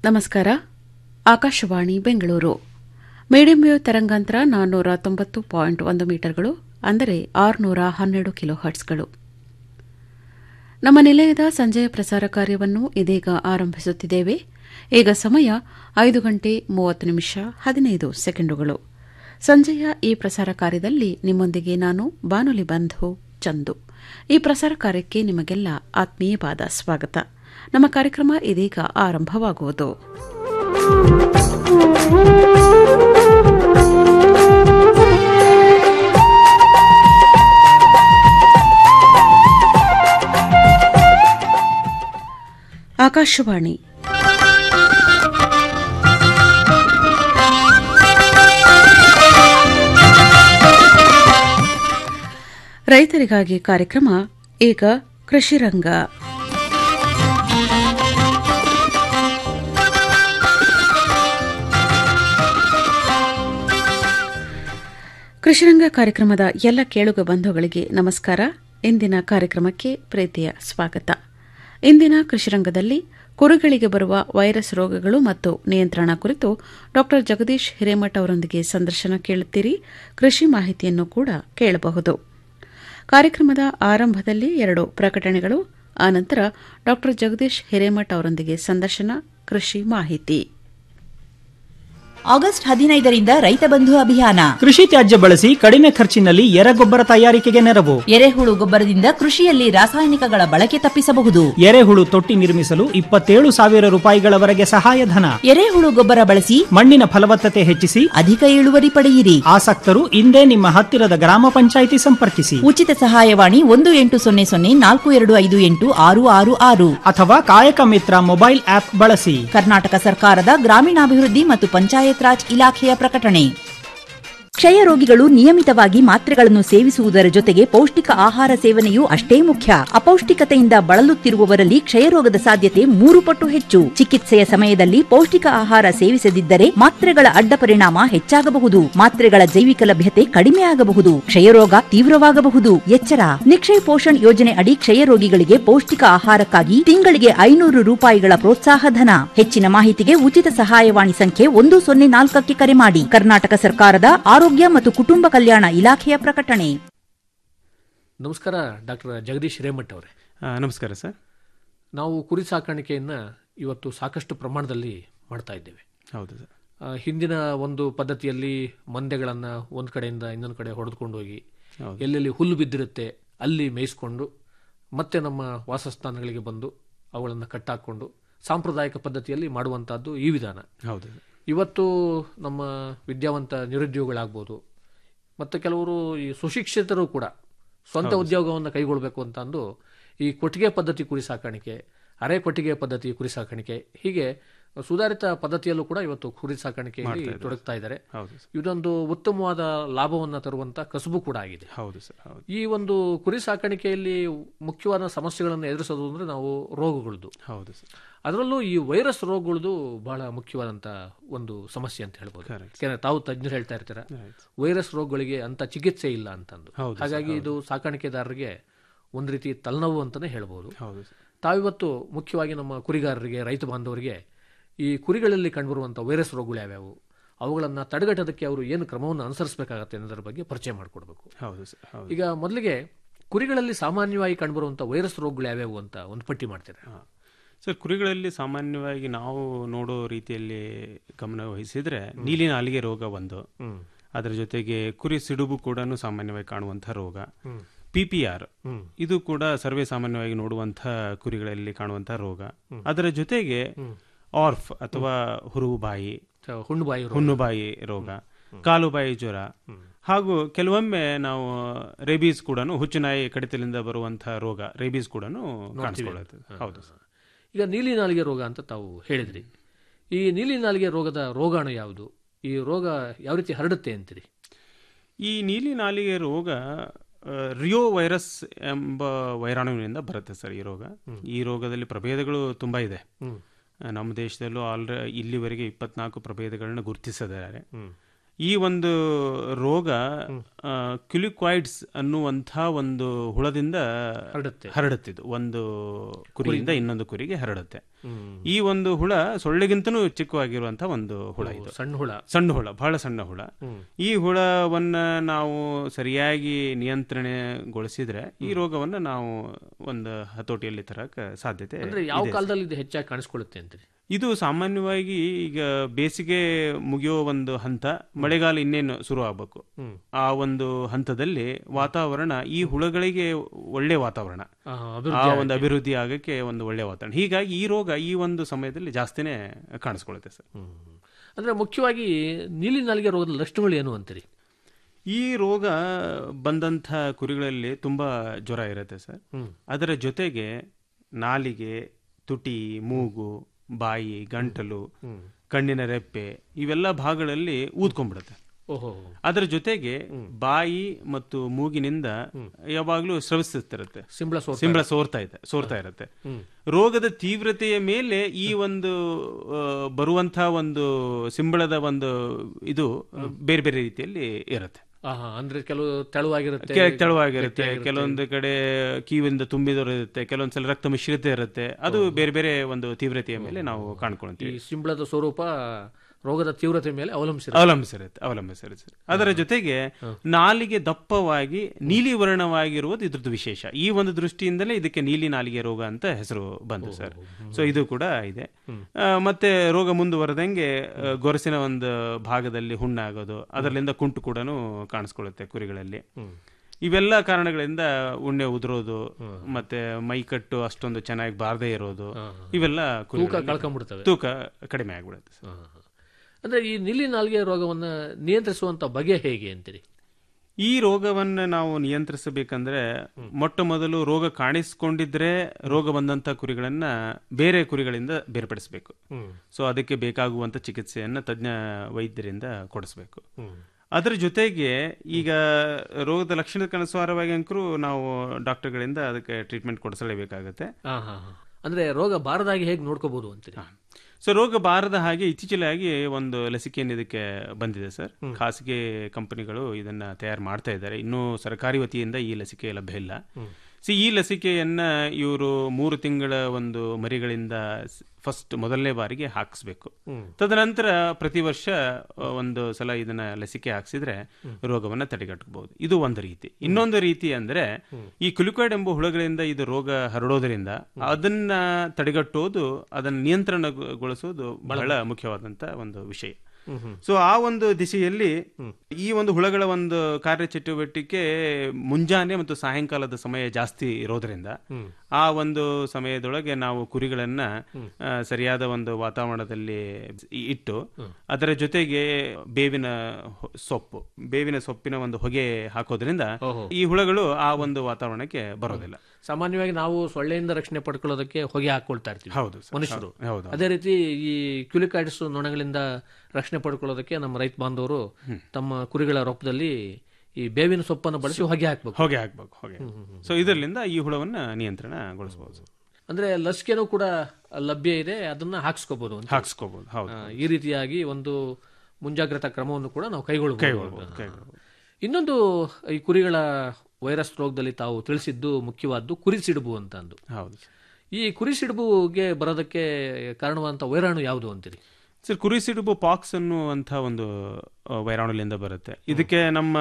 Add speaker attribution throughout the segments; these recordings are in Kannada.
Speaker 1: ನಮಸ್ಕಾರ ಆಕಾಶವಾಣಿ ಬೆಂಗಳೂರು ಮೀಡಿಯಂ ವೇವ್ ತರಂಗಾಂತರ ನಾನ್ನೂರ ತೊಂಬತ್ತು ಪಾಯಿಂಟ್ ಒಂದು ಮೀಟರ್ಗಳು ಅಂದರೆ ಆರುನೂರ ಹನ್ನೆರಡು ಕಿಲೋ ಹರ್ಟ್ಸ್ಗಳು ನಮ್ಮ ನಿಲಯದ ಸಂಜೆಯ ಪ್ರಸಾರ ಕಾರ್ಯವನ್ನು ಇದೀಗ ಆರಂಭಿಸುತ್ತಿದ್ದೇವೆ ಈಗ ಸಮಯ ಐದು ಗಂಟೆ ಮೂವತ್ತು ನಿಮಿಷ ಹದಿನೈದು ಸೆಕೆಂಡುಗಳು ಸಂಜೆಯ ಈ ಪ್ರಸಾರ ಕಾರ್ಯದಲ್ಲಿ ನಿಮ್ಮೊಂದಿಗೆ ನಾನು ಬಾನುಲಿ ಬಂಧು ಚಂದು ಈ ಪ್ರಸಾರ ಕಾರ್ಯಕ್ಕೆ ನಿಮಗೆಲ್ಲ ಆತ್ಮೀಯವಾದ ಸ್ವಾಗತ ನಮ್ಮ ಕಾರ್ಯಕ್ರಮ ಇದೀಗ ಆರಂಭವಾಗುವುದು ಆಕಾಶವಾಣಿ ರೈತರಿಗಾಗಿ ಕಾರ್ಯಕ್ರಮ ಈಗ ಕೃಷಿರಂಗ ಕೃಷಿರಂಗ ಕಾರ್ಯಕ್ರಮದ ಎಲ್ಲ ಕೇಳುಗ ಬಂಧುಗಳಿಗೆ ನಮಸ್ಕಾರ ಇಂದಿನ ಕಾರ್ಯಕ್ರಮಕ್ಕೆ ಪ್ರೀತಿಯ ಸ್ವಾಗತ ಇಂದಿನ ಕೃಷಿರಂಗದಲ್ಲಿ ಕುರಿಗಳಿಗೆ ಬರುವ ವೈರಸ್ ರೋಗಗಳು ಮತ್ತು ನಿಯಂತ್ರಣ ಕುರಿತು ಡಾ ಜಗದೀಶ್ ಹಿರೇಮಠ ಅವರೊಂದಿಗೆ ಸಂದರ್ಶನ ಕೇಳುತ್ತೀರಿ ಕೃಷಿ ಮಾಹಿತಿಯನ್ನು ಕೂಡ ಕೇಳಬಹುದು ಕಾರ್ಯಕ್ರಮದ ಆರಂಭದಲ್ಲಿ ಎರಡು ಪ್ರಕಟಣೆಗಳು ಆನಂತರ ಡಾ ಜಗದೀಶ್ ಹಿರೇಮಠ ಅವರೊಂದಿಗೆ ಸಂದರ್ಶನ ಕೃಷಿ ಮಾಹಿತಿ
Speaker 2: ಆಗಸ್ಟ್ ಹದಿನೈದರಿಂದ ರೈತ ಬಂಧು ಅಭಿಯಾನ
Speaker 3: ಕೃಷಿ ತ್ಯಾಜ್ಯ ಬಳಸಿ ಕಡಿಮೆ ಖರ್ಚಿನಲ್ಲಿ ಎರೆಗೊಬ್ಬರ ತಯಾರಿಕೆಗೆ ನೆರವು
Speaker 2: ಎರೆಹುಳು ಗೊಬ್ಬರದಿಂದ ಕೃಷಿಯಲ್ಲಿ ರಾಸಾಯನಿಕಗಳ ಬಳಕೆ ತಪ್ಪಿಸಬಹುದು
Speaker 3: ಎರೆಹುಳು ತೊಟ್ಟಿ ನಿರ್ಮಿಸಲು ಇಪ್ಪತ್ತೇಳು ಸಾವಿರ ರೂಪಾಯಿಗಳವರೆಗೆ ಸಹಾಯಧನ
Speaker 2: ಎರೆಹುಳು ಗೊಬ್ಬರ ಬಳಸಿ
Speaker 3: ಮಣ್ಣಿನ ಫಲವತ್ತತೆ ಹೆಚ್ಚಿಸಿ
Speaker 2: ಅಧಿಕ ಇಳುವರಿ ಪಡೆಯಿರಿ
Speaker 3: ಆಸಕ್ತರು ಇಂದೇ ನಿಮ್ಮ ಹತ್ತಿರದ ಗ್ರಾಮ ಪಂಚಾಯಿತಿ ಸಂಪರ್ಕಿಸಿ
Speaker 2: ಉಚಿತ ಸಹಾಯವಾಣಿ ಒಂದು ಎಂಟು ಸೊನ್ನೆ ಸೊನ್ನೆ ನಾಲ್ಕು ಎರಡು ಐದು ಎಂಟು ಆರು ಆರು ಆರು
Speaker 3: ಅಥವಾ ಕಾಯಕ ಮಿತ್ರ ಮೊಬೈಲ್ ಆಪ್ ಬಳಸಿ
Speaker 2: ಕರ್ನಾಟಕ ಸರ್ಕಾರದ ಗ್ರಾಮೀಣಾಭಿವೃದ್ಧಿ ಮತ್ತು ಪಂಚಾಯತ್ ರಾಜ್ ಇಲಾಖೆಯ ಪ್ರಕಟಣೆ ಕ್ಷಯ ರೋಗಿಗಳು ನಿಯಮಿತವಾಗಿ ಮಾತ್ರೆಗಳನ್ನು ಸೇವಿಸುವುದರ ಜೊತೆಗೆ ಪೌಷ್ಟಿಕ ಆಹಾರ ಸೇವನೆಯೂ ಅಷ್ಟೇ ಮುಖ್ಯ ಅಪೌಷ್ಟಿಕತೆಯಿಂದ ಬಳಲುತ್ತಿರುವವರಲ್ಲಿ ಕ್ಷಯರೋಗದ ಸಾಧ್ಯತೆ ಮೂರು ಪಟ್ಟು ಹೆಚ್ಚು ಚಿಕಿತ್ಸೆಯ ಸಮಯದಲ್ಲಿ ಪೌಷ್ಟಿಕ ಆಹಾರ ಸೇವಿಸದಿದ್ದರೆ ಮಾತ್ರೆಗಳ ಅಡ್ಡ ಪರಿಣಾಮ ಹೆಚ್ಚಾಗಬಹುದು ಮಾತ್ರೆಗಳ ಜೈವಿಕ ಲಭ್ಯತೆ ಕಡಿಮೆ ಆಗಬಹುದು ಕ್ಷಯರೋಗ ತೀವ್ರವಾಗಬಹುದು ಎಚ್ಚರ ನಿಕ್ಷಯ್ ಪೋಷಣ್ ಯೋಜನೆ ಅಡಿ ಕ್ಷಯ ರೋಗಿಗಳಿಗೆ ಪೌಷ್ಟಿಕ ಆಹಾರಕ್ಕಾಗಿ ತಿಂಗಳಿಗೆ ಐನೂರು ರೂಪಾಯಿಗಳ ಪ್ರೋತ್ಸಾಹ ಧನ ಹೆಚ್ಚಿನ ಮಾಹಿತಿಗೆ ಉಚಿತ ಸಹಾಯವಾಣಿ ಸಂಖ್ಯೆ ಒಂದು ಸೊನ್ನೆ ನಾಲ್ಕಕ್ಕೆ ಕರೆ ಮಾಡಿ ಕರ್ನಾಟಕ ಸರ್ಕಾರದ ಆರೋಗ್ಯ ಮತ್ತು ಕುಟುಂಬ ಕಲ್ಯಾಣ ಇಲಾಖೆಯ ಪ್ರಕಟಣೆ
Speaker 4: ನಮಸ್ಕಾರ ಡಾಕ್ಟರ್ ಜಗದೀಶ್ ಹಿರೇಮಠ್ ಅವರೇ
Speaker 5: ಆ, ನಮಸ್ಕಾರ ಸರ್
Speaker 4: ನಾವು ಕುರಿ ಸಾಕಾಣಿಕೆಯನ್ನು ಇವತ್ತು ಸಾಕಷ್ಟು ಪ್ರಮಾಣದಲ್ಲಿ ಮಾಡ್ತಾ ಇದ್ದೇವೆ
Speaker 5: ಹೌದು ಸರ್
Speaker 4: ಆ, ಹಿಂದಿನ ಒಂದು ಪದ್ಧತಿಯಲ್ಲಿ ಮಂದೆಗಳನ್ನು ಒಂದು ಕಡೆಯಿಂದ ಇನ್ನೊಂದು ಕಡೆ ಹೊಡೆದುಕೊಂಡು ಹೋಗಿ
Speaker 5: ಹೌದು.
Speaker 4: ಎಲ್ಲೆಲ್ಲಿ ಹುಲ್ಲು ಬಿದ್ದಿರುತ್ತೆ ಅಲ್ಲಿ ಮೇಯಿಸ್ಕೊಂಡು ಮತ್ತೆ ನಮ್ಮ ವಾಸಸ್ಥಾನಗಳಿಗೆ ಬಂದು ಅವುಗಳನ್ನು ಕಟ್ಟಾಕೊಂಡು ಸಾಂಪ್ರದಾಯಿಕ ಪದ್ಧತಿಯಲ್ಲಿ ಮಾಡುವಂತಹದ್ದು ಈ ವಿಧಾನ
Speaker 5: ಹೌದು ಸರ್
Speaker 4: ಇವತ್ತು ನಮ್ಮ ವಿದ್ಯಾವಂತ ನಿರುದ್ಯೋಗಿಗಳಾಗ್ಬೋದು ಮತ್ತು ಕೆಲವರು ಈ ಸುಶಿಕ್ಷಿತರು ಕೂಡ ಸ್ವಂತ ಉದ್ಯೋಗವನ್ನು ಕೈಗೊಳ್ಳಬೇಕು ಅಂತ ಅಂದು ಈ ಕೊಟ್ಟಿಗೆ ಪದ್ಧತಿ ಕುರಿ ಸಾಕಾಣಿಕೆ ಅರೆ ಕೊಟ್ಟಿಗೆ ಪದ್ಧತಿ ಕುರಿ ಸಾಕಾಣಿಕೆ ಹೀಗೆ ಸುಧಾರಿತ ಪದ್ಧತಿಯಲ್ಲೂ ಕೂಡ ಇವತ್ತು ಕುರಿ ಸಾಕಾಣಿಕೆಯಲ್ಲಿ ತೊಡಗ್ತಾ ಇದ್ದಾರೆ
Speaker 5: ಹೌದು ಸರ್
Speaker 4: ಇದೊಂದು ಉತ್ತಮವಾದ ಲಾಭವನ್ನು ತರುವಂತ ಕಸುಬು ಕೂಡ ಆಗಿದೆ
Speaker 5: ಹೌದು ಸರ್ ಹೌದು
Speaker 4: ಈ ಒಂದು ಕುರಿ ಸಾಕಾಣಿಕೆಯಲ್ಲಿ ಮುಖ್ಯವಾದ ಸಮಸ್ಯೆಗಳನ್ನು ಎದುರಿಸೋದು ಅಂದ್ರೆ ನಾವು ರೋಗಗಳದ್ದು
Speaker 5: ಹೌದು ಸರ್
Speaker 4: ಅದರಲ್ಲೂ ಈ ವೈರಸ್ ರೋಗಗಳದು ಬಹಳ ಮುಖ್ಯವಾದಂತ ಒಂದು ಸಮಸ್ಯೆ ಅಂತ ಹೇಳ್ಬೋದು
Speaker 5: Correct.
Speaker 4: ಯಾಕಂದ್ರೆ ತಾವು ತಜ್ಞರು ಹೇಳ್ತಾ ಇರ್ತೀರ
Speaker 5: Right.
Speaker 4: ವೈರಸ್ ರೋಗಗಳಿಗೆ ಅಂತ ಚಿಕಿತ್ಸೆ ಇಲ್ಲ ಅಂತಂದು
Speaker 5: ಹೌದು ಸರ್,
Speaker 4: ಹಾಗಾಗಿ ಇದು ಸಾಕಾಣಿಕೆದಾರರಿಗೆ ಒಂದು ರೀತಿ ತಲೆನೋವು ಅಂತಾನೆ ಹೇಳ್ಬೋದು
Speaker 5: ಹೌದು ಸರ್
Speaker 4: ತಾವಿವತ್ತು ಮುಖ್ಯವಾಗಿ ನಮ್ಮ ಕುರಿಗಾರರಿಗೆ ರೈತ ಬಾಂಧವರಿಗೆ ಈ ಕುರಿಗಳಲ್ಲಿ ಕಂಡುಬರುವಂಥ ವೈರಸ್ ರೋಗಗಳು ಯಾವ್ಯಾವು ಅವುಗಳನ್ನು ತಡೆಗಟ್ಟೋದಕ್ಕೆ ಅವರು ಏನು ಕ್ರಮವನ್ನು ಅನುಸರಿಸಬೇಕಾಗತ್ತೆ ಅನ್ನೋದ್ರ ಬಗ್ಗೆ ಪರಿಚಯ ಮಾಡಿಕೊಡ್ಬೇಕು
Speaker 5: ಹೌದು ಸರ್ ಹೌದು
Speaker 4: ಈಗ ಮೊದಲಿಗೆ ಕುರಿಗಳಲ್ಲಿ ಸಾಮಾನ್ಯವಾಗಿ ಕಂಡುಬರುವಂಥ ವೈರಸ್ ರೋಗಗಳು ಯಾವ್ಯಾವು ಅಂತ ಒಂದು ಪಟ್ಟಿ ಮಾಡ್ತಾರೆ
Speaker 5: ಸರ್ ಕುರಿಗಳಲ್ಲಿ ಸಾಮಾನ್ಯವಾಗಿ ನಾವು ನೋಡೋ ರೀತಿಯಲ್ಲಿ ಗಮನ ವಹಿಸಿದ್ರೆ ನೀಲಿ ನಾಲಿಗೆ ರೋಗ ಒಂದು ಅದರ ಜೊತೆಗೆ ಕುರಿ ಸಿಡುಬು ಕೂಡ ಸಾಮಾನ್ಯವಾಗಿ ಕಾಣುವಂತಹ ರೋಗ ಪಿ ಪಿ ಆರ್ ಇದು ಕೂಡ ಸರ್ವೇ ಸಾಮಾನ್ಯವಾಗಿ ನೋಡುವಂತಹ ಕುರಿಗಳಲ್ಲಿ ಕಾಣುವಂತಹ ರೋಗ ಅದರ ಜೊತೆಗೆ ಆರ್ಫ್ ಅಥವಾ ಹುರುವು ಬಾಯಿ
Speaker 4: ಹುಣ್ಣು ಬಾಯಿ ರೋಗ
Speaker 5: ಹುಣ್ಣುಬಾಯಿ ರೋಗ ಕಾಲುಬಾಯಿ ಜ್ವರ ಹಾಗೂ ಕೆಲವೊಮ್ಮೆ ನಾವು ರೇಬೀಸ್ ಕೂಡ ಹುಚ್ಚುನಾಯಿ ಕಡಿತದಿಂದ ಬರುವಂತಹ ರೋಗ ರೇಬೀಸ್ ಕೂಡ ಕಾಣಿಸ್ಕೊಳ್ಳುತ್ತೆ ಹೌದು ಸರ್
Speaker 4: ಈಗ ನೀಲಿ ನಾಲಿಗೆ ರೋಗ ಅಂತ ತಾವು ಹೇಳಿದ್ರಿ ಈ ನೀಲಿ ನಾಲಿಗೆ ರೋಗದ ರೋಗಾಣು ಯಾವುದು ಈ ರೋಗ ಯಾವ ರೀತಿ ಹರಡುತ್ತೆ ಅಂತೀರಿ
Speaker 5: ಈ ನೀಲಿ ನಾಲಿಗೆ ರೋಗ ಆ, ರಿಯೋ ವೈರಸ್ ಎಂಬ ವೈರಾಣುವಿನಿಂದ ಬರುತ್ತೆ ಸರ್ ಈ ರೋಗ ಈ ರೋಗದಲ್ಲಿ ಪ್ರಭೇದಗಳು ತುಂಬಾ ಇದೆ ಆ, ನಮ್ಮ ದೇಶದಲ್ಲೂ ಆಲ್ರೆ ಇಲ್ಲಿವರೆಗೆ ಇಪ್ಪತ್ನಾಲ್ಕು ಪ್ರಭೇದಗಳನ್ನ ಗುರುತಿಸಿದ್ದಾರೆ ಈ ಒಂದು ರೋಗ ಕ್ಯುಲಿಕ್ವಾಯ್ಡ್ಸ್ ಅನ್ನುವಂಥ ಒಂದು ಹುಳದಿಂದ
Speaker 4: ಹರಡುತ್ತೆ.
Speaker 5: ಹರಡುತ್ತಿದ್ದು ಒಂದು ಕುರಿಯಿಂದ ಇನ್ನೊಂದು ಕುರಿಗೆ ಹರಡುತ್ತೆ ಈ ಒಂದು ಹುಳ ಸೊಳ್ಳೆಗಿಂತನೂ ಚಿಕ್ಕವಾಗಿರುವಂತಹ ಒಂದು ಹುಳ ಇದು
Speaker 4: ಸಣ್ಣ ಹುಳ
Speaker 5: ಸಣ್ಣ ಹುಳ ಬಹಳ ಸಣ್ಣ ಹುಳ ಈ ಹುಳವನ್ನ ನಾವು ಸರಿಯಾಗಿ ನಿಯಂತ್ರಣೆಗೊಳಿಸಿದ್ರೆ ಈ ರೋಗವನ್ನ ನಾವು ಒಂದು ಹತೋಟಿಯಲ್ಲಿ ತರಕ ಸಾಧ್ಯತೆ
Speaker 4: ಅಂದ್ರೆ ಯಾವ
Speaker 5: ಇದೆ.
Speaker 4: ಕಾಲದಲ್ಲಿ ಇದು ಹೆಚ್ಚಾಗಿ ಕಾಣಿಸ್ಕೊಳ್ಳುತ್ತೆ ಅಂತೀರಿ
Speaker 5: ಇದು ಸಾಮಾನ್ಯವಾಗಿ ಈಗ ಬೇಸಿಗೆ ಮುಗಿಯೋ ಒಂದು ಹಂತ ಮಳೆಗಾಲ ಇನ್ನೇನು ಶುರು ಆಗ್ಬೇಕು ಆ ಒಂದು ಹಂತದಲ್ಲಿ ವಾತಾವರಣ ಈ ಹುಳಗಳಿಗೆ ಒಳ್ಳೆ ವಾತಾವರಣ
Speaker 4: ಆ,
Speaker 5: ಆ
Speaker 4: ಅಭಿವೃದ್ಧಿ
Speaker 5: ಒಂದು ಅಭಿವೃದ್ಧಿ ಆಗಕ್ಕೆ ಒಂದು ಒಳ್ಳೆ ವಾತಾವರಣ ಹೀಗಾಗಿ ಈ ರೋಗ ಈ ಒಂದು ಸಮಯದಲ್ಲಿ ಜಾಸ್ತಿನೇ ಕಾಣಿಸ್ಕೊಳ್ಳುತ್ತೆ ಸರ್
Speaker 4: ಅಂದ್ರೆ ಮುಖ್ಯವಾಗಿ ನೀಲಿ ನಾಲಿಗೆ ರೋಗದ ಲಕ್ಷಣಗಳು ಏನು ಅಂತೀರಿ
Speaker 5: ಈ ರೋಗ ಬಂದಂಥ ಕುರಿಗಳಲ್ಲಿ ತುಂಬಾ ಜ್ವರ ಇರುತ್ತೆ ಸರ್ ಅದರ ಜೊತೆಗೆ ನಾಲಿಗೆ ತುಟಿ ಮೂಗು ಬಾಯಿ ಗಂಟಲು ಕಣ್ಣಿನ ರೆಪ್ಪೆ ಇವೆಲ್ಲ ಭಾಗಗಳಲ್ಲಿ ಊದ್ಕೊಂಡ್ಬಿಡುತ್ತೆ
Speaker 4: ಓಹೋ
Speaker 5: ಅದರ ಜೊತೆಗೆ ಬಾಯಿ ಮತ್ತು ಮೂಗಿನಿಂದ ಯಾವಾಗಲೂ ಸ್ರವಿಸುತ್ತಿರುತ್ತೆ
Speaker 4: ಸಿಂಬಳ ಸೋರ್ತಾ
Speaker 5: ಸಿಂಬಳ ಸೋರ್ತಾ ಇದೆ ಸೋರ್ತಾ ಇರುತ್ತೆ ರೋಗದ ತೀವ್ರತೆಯ ಮೇಲೆ ಈ ಒಂದು ಆ, ಬರುವಂತಹ ಒಂದು ಸಿಂಬಳದ ಒಂದು ಇದು ಬೇರೆ ಬೇರೆ ರೀತಿಯಲ್ಲಿ ಇರುತ್ತೆ
Speaker 4: ಆಹಾ, ಅಂದ್ರೆ ಕೆಲವು ತೆಳುವಾಗಿರುತ್ತೆ
Speaker 5: ಕೆ- ತೆಳುವಾಗಿರುತ್ತೆ ಕೆಲವೊಂದು ಕಡೆ ಕೀವಿಂದ ತುಂಬಿದಿರುತ್ತೆ ಕೆಲವೊಂದ್ಸಲ ರಕ್ತ ಮಿಶ್ರಿತ ಇರುತ್ತೆ ಅದು ಬೇರೆ ಬೇರೆ ಒಂದು ತೀವ್ರತೆಯ ಮೇಲೆ ನಾವು
Speaker 4: ಈ
Speaker 5: ಕಾಣ್ಕೊಳ್ತೀವಿ
Speaker 4: ಸಿಂಬಳದ ಸ್ವರೂಪ ರೋಗದ ತೀವ್ರತೆ ಮೇಲೆ ಅವಲಂಬಿಸಿರುತ್ತೆ
Speaker 5: ಅವಲಂಬಿಸಿರುತ್ತೆ ಅವಲಂಬಿಸಿರುತ್ತೆ ಅದರ ಜೊತೆಗೆ ನಾಲಿಗೆ ದಪ್ಪವಾಗಿ ನೀಲಿ ವರ್ಣವಾಗಿರುವುದು ಇದ್ರದ್ದು ವಿಶೇಷ ಈ ಒಂದು ದೃಷ್ಟಿಯಿಂದಲೇ ಇದಕ್ಕೆ ನೀಲಿ ನಾಲಿಗೆ ರೋಗ ಅಂತ ಹೆಸರು ಬಂತು ಸರ್ ಸೊ ಇದು ಕೂಡ ಇದೆ ಆ, ಮತ್ತೆ ರೋಗ ಮುಂದುವರೆದಂಗೆ ಆ, ಗೊರಸಿನ ಒಂದು ಭಾಗದಲ್ಲಿ ಹುಣ್ಣಾಗೋದು ಅದರಲ್ಲಿಂದ ಕುಂಟು ಕೂಡ ಕಾಣಿಸ್ಕೊಳ್ಳುತ್ತೆ ಕುರಿಗಳಲ್ಲಿ ಇವೆಲ್ಲ ಕಾರಣಗಳಿಂದ ಉಣ್ಣೆ ಉದುರೋದು ಮತ್ತೆ ಮೈಕಟ್ಟು ಅಷ್ಟೊಂದು ಚೆನ್ನಾಗಿ ಬಾರದೇ ಇರೋದು ಇವೆಲ್ಲ
Speaker 4: ತೂಕ
Speaker 5: ಕುರಿಗಳಲ್ಲಿ
Speaker 4: ಕಳ್ಕೊಂಡ್ಬಿಡ್ತವೆ
Speaker 5: ತೂಕ ಕಡಿಮೆ ಆಗ್ಬಿಡುತ್ತೆ ಸರ್.
Speaker 4: ಆಹಾ. ಅಂದ್ರೆ ಈ ನೀಲಿ ನಾಲಿಗೆ ರೋಗವನ್ನ ನಿಯಂತ್ರಿಸುವಂತ ಬಗೆ ಹೇಗೆ ಅಂತೀರಿ
Speaker 5: ಈ ರೋಗವನ್ನ ನಾವು ನಿಯಂತ್ರಿಸಬೇಕಂದ್ರೆ ಮೊಟ್ಟ ಮೊದಲು ರೋಗ ಕಾಣಿಸ್ಕೊಂಡಿದ್ರೆ ರೋಗ ಬಂದಂತ ಕುರಿಗಳನ್ನ ಬೇರೆ ಕುರಿಗಳಿಂದ ಬೇರ್ಪಡಿಸಬೇಕು ಸೊ ಅದಕ್ಕೆ ಬೇಕಾಗುವಂತ ಚಿಕಿತ್ಸೆಯನ್ನ ತಜ್ಞ ವೈದ್ಯರಿಂದ ಕೊಡಿಸ್ಬೇಕು ಅದರ ಜೊತೆಗೆ ಈಗ ರೋಗದ ಲಕ್ಷಣಕ್ಕೆ ಅನುಸಾರವಾಗಿ ಅಂಕರು ನಾವು ಡಾಕ್ಟರ್ಗಳಿಂದ ಅದಕ್ಕೆ ಟ್ರೀಟ್ಮೆಂಟ್ ಕೊಡಿಸಲೇಬೇಕಾಗತ್ತೆ
Speaker 4: ಹಾ ಹಾ ಹಾ. ಅಂದ್ರೆ ರೋಗ ಬಾರದಾಗಿ ಹೇಗೆ ನೋಡ್ಕೋಬಹುದು ಅಂತೀರಿ
Speaker 5: ಸೊ ರೋಗ ಬಾರದ ಹಾಗೆ ಇತ್ತೀಚೆಗಾಗಿ ಒಂದು ಲಸಿಕೆಯನ್ನು ಇದಕ್ಕೆ ಬಂದಿದೆ ಸರ್ ಖಾಸಗಿ ಕಂಪನಿಗಳು ಇದನ್ನ ತಯಾರು ಮಾಡ್ತಾ ಇದ್ದಾರೆ ಇನ್ನೂ ಸರ್ಕಾರಿ ವತಿಯಿಂದ ಈ ಲಸಿಕೆ ಲಭ್ಯ ಇಲ್ಲ ಸಿ ಈ ಲಸಿಕೆಯನ್ನ ಇವರು ಮೂರು ತಿಂಗಳ ಒಂದು ಮರಿಗಳಿಂದ ಫಸ್ಟ್ ಮೊದಲನೇ ಬಾರಿಗೆ ಹಾಕಿಸ್ಬೇಕು ತದನಂತರ ಪ್ರತಿ ವರ್ಷ ಆ, ಒಂದು ಸಲ ಇದನ್ನ ಲಸಿಕೆ ಹಾಕ್ಸಿದ್ರೆ ರೋಗವನ್ನ ತಡೆಗಟ್ಟಬಹುದು ಇದು ಒಂದು ರೀತಿ ಇನ್ನೊಂದು ರೀತಿ ಅಂದ್ರೆ ಈ ಕ್ಯುಲಿಕಾಯ್ಡ್ ಎಂಬ ಹುಳಗಳಿಂದ ಇದು ರೋಗ ಹರಡೋದ್ರಿಂದ ಅದನ್ನ ತಡೆಗಟ್ಟೋದು ಅದನ್ನ ನಿಯಂತ್ರಣಗೊಳಿಸೋದು ಬಹಳ ಮುಖ್ಯವಾದಂತ ಒಂದು ವಿಷಯ ಸೊ ಆ ಒಂದು ದಿಶೆಯಲ್ಲಿ ಈ ಒಂದು ಹುಳಗಳ ಒಂದು ಕಾರ್ಯಚಟುವಟಿಕೆ ಮುಂಜಾನೆ ಮತ್ತು ಸಾಯಂಕಾಲದ ಸಮಯ ಜಾಸ್ತಿ ಇರೋದ್ರಿಂದ ಆ ಒಂದು ಸಮಯದೊಳಗೆ ನಾವು ಕುರಿಗಳನ್ನ ಆ, ಸರಿಯಾದ ಒಂದು ವಾತಾವರಣದಲ್ಲಿ ಇಟ್ಟು ಅದರ ಜೊತೆಗೆ ಬೇವಿನ ಹೊ- ಸೊಪ್ಪು ಬೇವಿನ ಸೊಪ್ಪಿನ ಒಂದು ಹೊಗೆ ಹಾಕೋದ್ರಿಂದ ಈ ಹುಳಗಳು ಆ ಒಂದು ವಾತಾವರಣಕ್ಕೆ ಬರೋದಿಲ್ಲ
Speaker 4: ಸಾಮಾನ್ಯವಾಗಿ ನಾವು ಸೊಳ್ಳೆಯಿಂದ ರಕ್ಷಣೆ ಪಡ್ಕೊಳ್ಳೋದಕ್ಕೆ ಹೊಗೆ ಹಾಕೊಳ್ತಾ ಇರ್ತೀವಿ
Speaker 5: ಹೌದು ಸರ್.
Speaker 4: ಮನುಷ್ಯರು
Speaker 5: ಹೌದು.
Speaker 4: ಅದೇ ರೀತಿ ಈ ಕ್ಯುಲಿಕಾಯ್ಡ್ಸ್ ನೊಣಗಳಿಂದ ರಕ್ಷಣೆ ಪಡ್ಕೊಳ್ಳೋದಕ್ಕೆ ನಮ್ಮ ರೈತ ಬಾಂಧವರು ತಮ್ಮ ಕುರಿಗಳ ರೊಪ್ಪದಲ್ಲಿ ಈ ಬೇವಿನ ಸೊಪ್ಪನ್ನು ಬಳಸಿ ಹೊಗೆ ಹಾಕ್ಬೇಕು
Speaker 5: ಹೊಗೆ ಹಾಕ್ಬೇಕು ಹೊಗೆ ಸೊ ಇದರಿಂದ ಈ ಹುಳವನ್ನ ನಿಯಂತ್ರಣಗೊಳಿಸಬಹುದು ಸರ್.
Speaker 4: ಅಂದ್ರೆ ಲಸಿಕೆನೂ ಕೂಡ ಲಭ್ಯ ಇದೆ ಅದನ್ನ ಹಾಕ್ಸ್ಕೋಬಹುದು ಅಂತ
Speaker 5: ಹಾಕ್ಸ್ಕೋಬಹುದು ಹೌದು
Speaker 4: ಆ, ಈ ರೀತಿಯಾಗಿ ಒಂದು ಮುಂಜಾಗ್ರತಾ ಕ್ರಮವನ್ನು ಕೂಡ ನಾವು ಕೈಗೊಳ್ಳಬಹುದು
Speaker 5: ಕೈಗೊಳ್ಬಹುದು ಕೈಗೊಳ್ಬಹುದು
Speaker 4: ಇನ್ನೊಂದು ಈ ಕುರಿಗಳ ವೈರಸ್ ರೋಗದಲ್ಲಿ ತಾವು ತಿಳಿಸಿದ್ದು ಮುಖ್ಯವಾದ್ದು ಕುರಿ ಸಿಡುಬು ಅಂತ ಅಂದು
Speaker 5: ಹೌದು
Speaker 4: ಈ ಕುರಿ ಸಿಡುಬುಗೆ ಬರೋದಕ್ಕೆ ಕಾರಣವಾದಂತ ವೈರಾಣು ಯಾವುದು ಅಂತೀರಿ
Speaker 5: ಸರ್ ಕುರಿ ಸಿಡುಬು ಪಾಕ್ಸ್ ಅನ್ನುವಂಥ ಒಂದು ಆ, ವೈರಾಣುಲಿಂದ ಬರುತ್ತೆ ಇದಕ್ಕೆ ನಮ್ಮ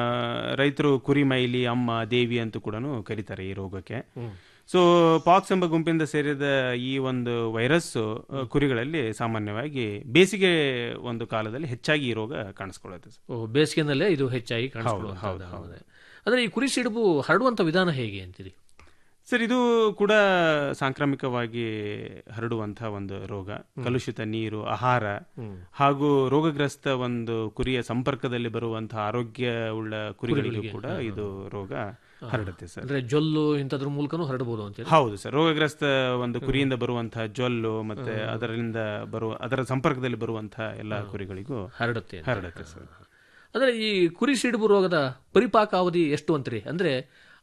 Speaker 5: ರೈತರು ಕುರಿ ಮೈಲಿ ಅಮ್ಮ ದೇವಿ ಅಂತ ಕೂಡ ಕರೀತಾರೆ ಈ ರೋಗಕ್ಕೆ ಸೊ ಪಾಕ್ಸ್ ಎಂಬ ಗುಂಪಿಂದ ಸೇರಿದ ಈ ಒಂದು ವೈರಸ್ ಕುರಿಗಳಲ್ಲಿ ಸಾಮಾನ್ಯವಾಗಿ ಬೇಸಿಗೆ ಒಂದು ಕಾಲದಲ್ಲಿ ಹೆಚ್ಚಾಗಿ ಈ ರೋಗ ಕಾಣಿಸ್ಕೊಳ್ಳುತ್ತೆ ಸರ್.
Speaker 4: ಓ, ಬೇಸಿಗೆನಲ್ಲೇ ಇದು ಹೆಚ್ಚಾಗಿ ಕಾಣಿಸ್ಕೊಳ್ಳುವಂಥದ್ದು. ಅಂದ್ರೆ ಈ ಕುರಿ ಸಿಡುಬು ಹರಡುವಂತ ವಿಧಾನ ಹೇಗೆ ಅಂತೀರಿ
Speaker 5: ಸರ್ ಇದು ಕೂಡ ಸಾಂಕ್ರಾಮಿಕವಾಗಿ ಹರಡುವಂತಹ ಒಂದು ರೋಗ ಕಲುಷಿತ ನೀರು ಆಹಾರ ಹಾಗೂ ರೋಗಗ್ರಸ್ತ ಒಂದು ಕುರಿಯ ಸಂಪರ್ಕದಲ್ಲಿ ಬರುವಂತಹ ಆರೋಗ್ಯ ಉಳ್ಳ ಕುರಿಗಳಿಗೂ ಕೂಡ ಇದು ರೋಗ ಹರಡುತ್ತೆ ಸರ್
Speaker 4: ಅಂದ್ರೆ ಜೊಲ್ಲು ಇಂಥದ್ರ ಮೂಲಕನೂ ಹರಡಬಹುದು ಅಂತೀರಿ
Speaker 5: ಹೌದು ಸರ್ ರೋಗಗ್ರಸ್ತ ಒಂದು ಕುರಿಯಿಂದ ಬರುವಂತಹ ಜೊಲ್ಲು ಮತ್ತೆ ಅದರಿಂದ ಬರುವ ಅದರ ಸಂಪರ್ಕದಲ್ಲಿ ಬರುವಂತಹ ಎಲ್ಲ ಕುರಿಗಳಿಗೂ
Speaker 4: ಹರಡುತ್ತೆ ಅಂತ.
Speaker 5: ಹರಡುತ್ತೆ ಸರ್
Speaker 4: ಅಂದ್ರೆ ಈ ಕುರಿ ಸಿಡುಬು ರೋಗದ ಪರಿಪಾಕ ಅವಧಿ ಎಷ್ಟು ಅಂತೀರಿ ಅಂದ್ರೆ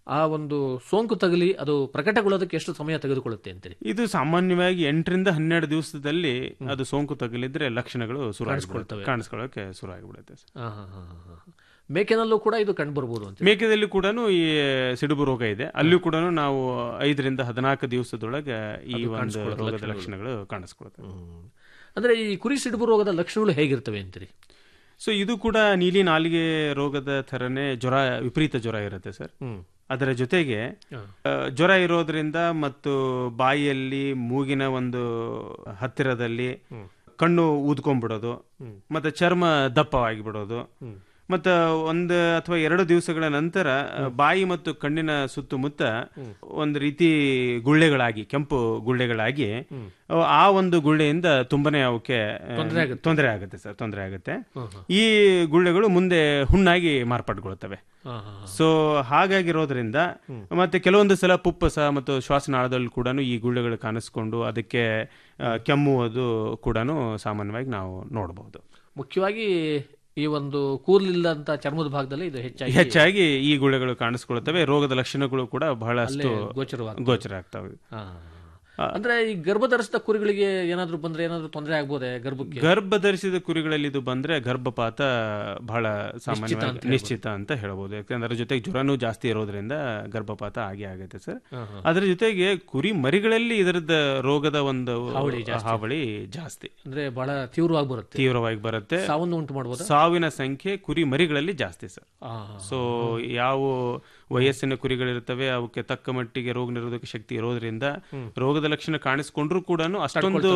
Speaker 4: ಆ ಒಂದು ಸೋಂಕು ತಗಲಿ ಅದು ಪ್ರಕಟಗೊಳ್ಳೋದಕ್ಕೆ ಎಷ್ಟು ಸಮಯ ತೆಗೆದುಕೊಳ್ಳುತ್ತೆ ಅಂತೀರಿ
Speaker 5: ಇದು ಸಾಮಾನ್ಯವಾಗಿ ಎಂಟರಿಂದ ಹನ್ನೆರಡು ದಿವಸದಲ್ಲಿ ಅದು ಸೋಂಕು ತಗುಲಿದ್ರೆ ಲಕ್ಷಣಗಳು ಶುರು
Speaker 4: ಕಾಣಿಸ್ಕೊಳ್ತವೆ.
Speaker 5: ಕಾಣಿಸ್ಕೊಳ್ಳೋಕೆ ಶುರು ಆಗಿಬಿಡುತ್ತೆ ಸರ್.
Speaker 4: ಆ, ಹಾ, ಹಾ, ಹಾ, ಹಾ. ಮೇಕೆನಲ್ಲೂ ಕೂಡ ಇದು ಕಂಡು ಬರ್ಬೋದು ಅಂತ
Speaker 5: ಮೇಕೆದಲ್ಲಿ ಕೂಡ ಈ ಸಿಡುಬು ರೋಗ ಇದೆ ಅಲ್ಲೂ ಕೂಡ ನಾವು ಐದರಿಂದ ಹದಿನಾಲ್ಕು ದಿವಸದೊಳಗೆ ಈ ಒಂದು ರೋಗದ ಲಕ್ಷಣಗಳು ಕಾಣಿಸ್ಕೊಳ್ತವೆ
Speaker 4: ಅಂದ್ರೆ ಈ ಕುರಿ ಸಿಡುಬು ರೋಗದ ಲಕ್ಷಣಗಳು ಹೇಗಿರ್ತವೆ ಅಂತೀರಿ
Speaker 5: ಸೊ ಇದು ಕೂಡ ನೀಲಿ ನಾಲಿಗೆ ರೋಗದ ಥರನೇ ಜ್ವರ ವಿಪರೀತ ಜ್ವರ ಇರುತ್ತೆ ಸರ್ ಅದರ ಜೊತೆಗೆ ಆ, ಜ್ವರ ಇರೋದ್ರಿಂದ ಮತ್ತು ಬಾಯಿಯಲ್ಲಿ ಮೂಗಿನ ಒಂದು ಹತ್ತಿರದಲ್ಲಿ ಕಣ್ಣು ಊದ್ಕೊಂಡ್ಬಿಡೋದು ಮತ್ತೆ ಚರ್ಮ ದಪ್ಪವಾಗಿ ಬಿಡೋದು ಮತ್ತೆ ಒಂದು ಅಥವಾ ಎರಡು ದಿವಸಗಳ ನಂತರ ಆ, ಬಾಯಿ ಮತ್ತು ಕಣ್ಣಿನ ಸುತ್ತಮುತ್ತ ಒಂದು ರೀತಿ ಗುಳ್ಳೆಗಳಾಗಿ ಕೆಂಪು ಗುಳ್ಳೆಗಳಾಗಿ ಅವು ಆ ಒಂದು ಗುಳ್ಳೆಯಿಂದ ತುಂಬಾನೇ ಅವಕ್ಕೆ ಆ, ತೊಂದರೆ ಆಗುತ್ತೆ ಸರ್ ತೊಂದರೆ ಆಗುತ್ತೆ ಈ ಗುಳ್ಳೆಗಳು ಮುಂದೆ ಹುಣ್ಣಾಗಿ ಮಾರ್ಪಾಡುಗೊಳ್ಳುತ್ತವೆ ಸೊ ಹಾಗಾಗಿರೋದ್ರಿಂದ ಮತ್ತೆ ಕೆಲವೊಂದು ಸಲ ಪುಪ್ಪಸ ಮತ್ತು ಶ್ವಾಸನಾಳದಲ್ಲಿ ಕೂಡ ಈ ಗುಳ್ಳೆಗಳು ಕಾಣಿಸ್ಕೊಂಡು ಅದಕ್ಕೆ ಆ, ಕೆಮ್ಮುವುದು ಕೂಡ ಸಾಮಾನ್ಯವಾಗಿ ನಾವು ನೋಡಬಹುದು
Speaker 4: ಮುಖ್ಯವಾಗಿ ಈ ಒಂದು ಕೂರ್ಲಿಲ್ಲಂತ ಚರ್ಮದ ಭಾಗದಲ್ಲಿ ಇದು ಹೆಚ್ಚಾಗಿ
Speaker 5: ಹೆಚ್ಚಾಗಿ ಈ ಗುಳ್ಳೆಗಳು ಕಾಣಿಸ್ಕೊಳ್ತವೆ ರೋಗದ ಲಕ್ಷಣಗಳು ಕೂಡ ಬಹಳಷ್ಟು
Speaker 4: ಗೋಚರವಾಗ್ತವೆ.
Speaker 5: ಗೋಚರ ಆಗ್ತವೆ
Speaker 4: ಆ. ಅಂದ್ರೆ ಈ ಗರ್ಭ ಧರಿಸಿದ ಕುರಿಗಳಿಗೆ ಏನಾದ್ರೂ ಬಂದ್ರೆ ಏನಾದ್ರೂ ತೊಂದರೆ ಆಗ್ಬೋದೇ ಗರ್ಭಕ್ಕೆ
Speaker 5: ಗರ್ಭ ಧರಿಸಿದ ಕುರಿಗಳಲ್ಲಿ ಇದು ಬಂದ್ರೆ ಗರ್ಭಪಾತ ಬಹಳ ಸಾಮಾನ್ಯವಾಗಿ ನಿಶ್ಚಿತ ಅಂತ ಹೇಳ್ಬೋದು ಯಾಕಂದ್ರೆ ಅದ್ರ ಜೊತೆಗೆ ಜ್ವರನೂ ಜಾಸ್ತಿ ಇರೋದ್ರಿಂದ ಗರ್ಭಪಾತ ಆಗೇ ಆಗುತ್ತೆ ಸರ್ ಅದರ ಜೊತೆಗೆ ಕುರಿ ಮರಿಗಳಲ್ಲಿ ಇದರದ ರೋಗದ ಒಂದು ಹಾವಳಿ ಜಾಸ್ತಿ
Speaker 4: ಅಂದ್ರೆ ಬಹಳ ತೀವ್ರವಾಗಿ ಬರುತ್ತೆ
Speaker 5: ತೀವ್ರವಾಗಿ ಬರುತ್ತೆ
Speaker 4: ಸಾವನ್ನು ಉಂಟು ಮಾಡಬಹುದಾ
Speaker 5: ಸಾವಿನ ಸಂಖ್ಯೆ ಕುರಿ ಮರಿಗಳಲ್ಲಿ ಜಾಸ್ತಿ ಸರ್
Speaker 4: ಆ.
Speaker 5: ಸೊ ಯಾವ ವಯಸ್ಸಿನ ಕುರಿಗಳಿರ್ತವೆ ಅವಕ್ಕೆ ತಕ್ಕ ಮಟ್ಟಿಗೆ ರೋಗ ನಿರೋಧಕ ಶಕ್ತಿ ಇರೋದ್ರಿಂದ ರೋಗದ ಲಕ್ಷಣ ಕಾಣಿಸ್ಕೊಂಡ್ರು ಕೂಡ ಅಷ್ಟೊಂದು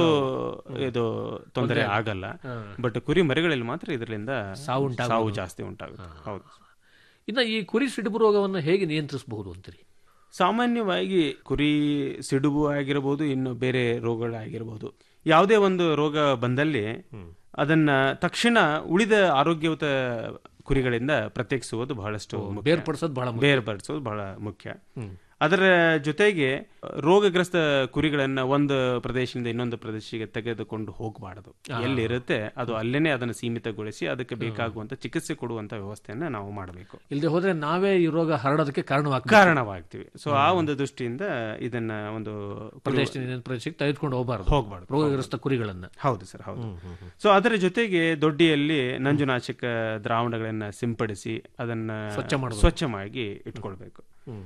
Speaker 5: ಇದು ತೊಂದರೆ ಆಗಲ್ಲ ಬಟ್ ಕುರಿ ಮರಿಗಳಲ್ಲಿ ಮಾತ್ರ ಇದರಿಂದ ಸಾವು ಜಾಸ್ತಿ ಉಂಟಾಗುತ್ತೆ ಹೌದು
Speaker 4: ಇನ್ನ ಈ ಕುರಿ ಸಿಡುಬು ರೋಗವನ್ನು ಹೇಗೆ ನಿಯಂತ್ರಿಸಬಹುದು ಅಂತೀರಿ
Speaker 5: ಸಾಮಾನ್ಯವಾಗಿ ಕುರಿ ಸಿಡುಬು ಆಗಿರಬಹುದು ಇನ್ನು ಬೇರೆ ರೋಗಗಳಾಗಿರಬಹುದು ಯಾವುದೇ ಒಂದು ರೋಗ ಬಂದಲ್ಲಿ ಅದನ್ನ ತಕ್ಷಣ ಉಳಿದ ಆರೋಗ್ಯಯುತ ಕುರಿಗಳಿಂದ ಪ್ರತ್ಯೇಕಿಸುವುದು ಬಹಳಷ್ಟು ಮುಖ್ಯ.
Speaker 4: ಬೇರ್ಪಡಿಸೋದು ಬಹಳ ಮುಖ್ಯ.
Speaker 5: ಬೇರ್ಪಡಿಸೋದು ಬಹಳ ಮುಖ್ಯ ಅದರ ಜೊತೆಗೆ ರೋಗಗ್ರಸ್ತ ಕುರಿಗಳನ್ನ ಒಂದು ಪ್ರದೇಶದಿಂದ ಇನ್ನೊಂದು ಪ್ರದೇಶಕ್ಕೆ ತೆಗೆದುಕೊಂಡು ಹೋಗಬಾರದು ಎಲ್ಲಿರುತ್ತೆ ಅದು ಅಲ್ಲೇನೆ ಅದನ್ನು ಸೀಮಿತಗೊಳಿಸಿ ಅದಕ್ಕೆ ಬೇಕಾಗುವಂತ ಚಿಕಿತ್ಸೆ ಕೊಡುವಂತ ವ್ಯವಸ್ಥೆಯನ್ನ ನಾವು ಮಾಡಬೇಕು
Speaker 4: ಇಲ್ಲದೆ ಹೋದ್ರೆ ನಾವೇ ಈ ರೋಗ ಹರಡೋದಕ್ಕೆ ಕಾರಣವಾಗ್ತದೆ
Speaker 5: ಕಾರಣವಾಗ್ತೀವಿ ಸೊ ಆ ಒಂದು ದೃಷ್ಟಿಯಿಂದ ಇದನ್ನ ಒಂದು
Speaker 4: ಪ್ರದೇಶದಿಂದ ಇನ್ನೊಂದು ಪ್ರದೇಶಕ್ಕೆ ತೆಗೆದುಕೊಂಡು ಹೋಗಬಾರದು
Speaker 5: ಹೋಗ್ಬಾರ್ದು.
Speaker 4: ರೋಗಗ್ರಸ್ತ ಕುರಿಗಳನ್ನ
Speaker 5: ಹೌದು ಸರ್ ಹೌದು ಸೊ ಅದರ ಜೊತೆಗೆ ದೊಡ್ಡಿಯಲ್ಲಿ ನಂಜುನಾಶಕ ದ್ರಾವಣಗಳನ್ನ ಸಿಂಪಡಿಸಿ ಅದನ್ನ ಸ್ವಚ್ಛ ಮಾಡಿ ಇಟ್ಕೊಳ್ಬೇಕು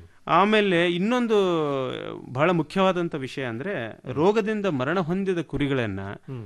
Speaker 5: ಆಮೇಲೆ ಇನ್ನೊಂದು ಬಹಳ ಮುಖ್ಯವಾದಂತ ವಿಷಯ ಅಂದ್ರೆ ರೋಗದಿಂದ ಮರಣ ಹೊಂದಿದ ಕುರಿಗಳನ್ನ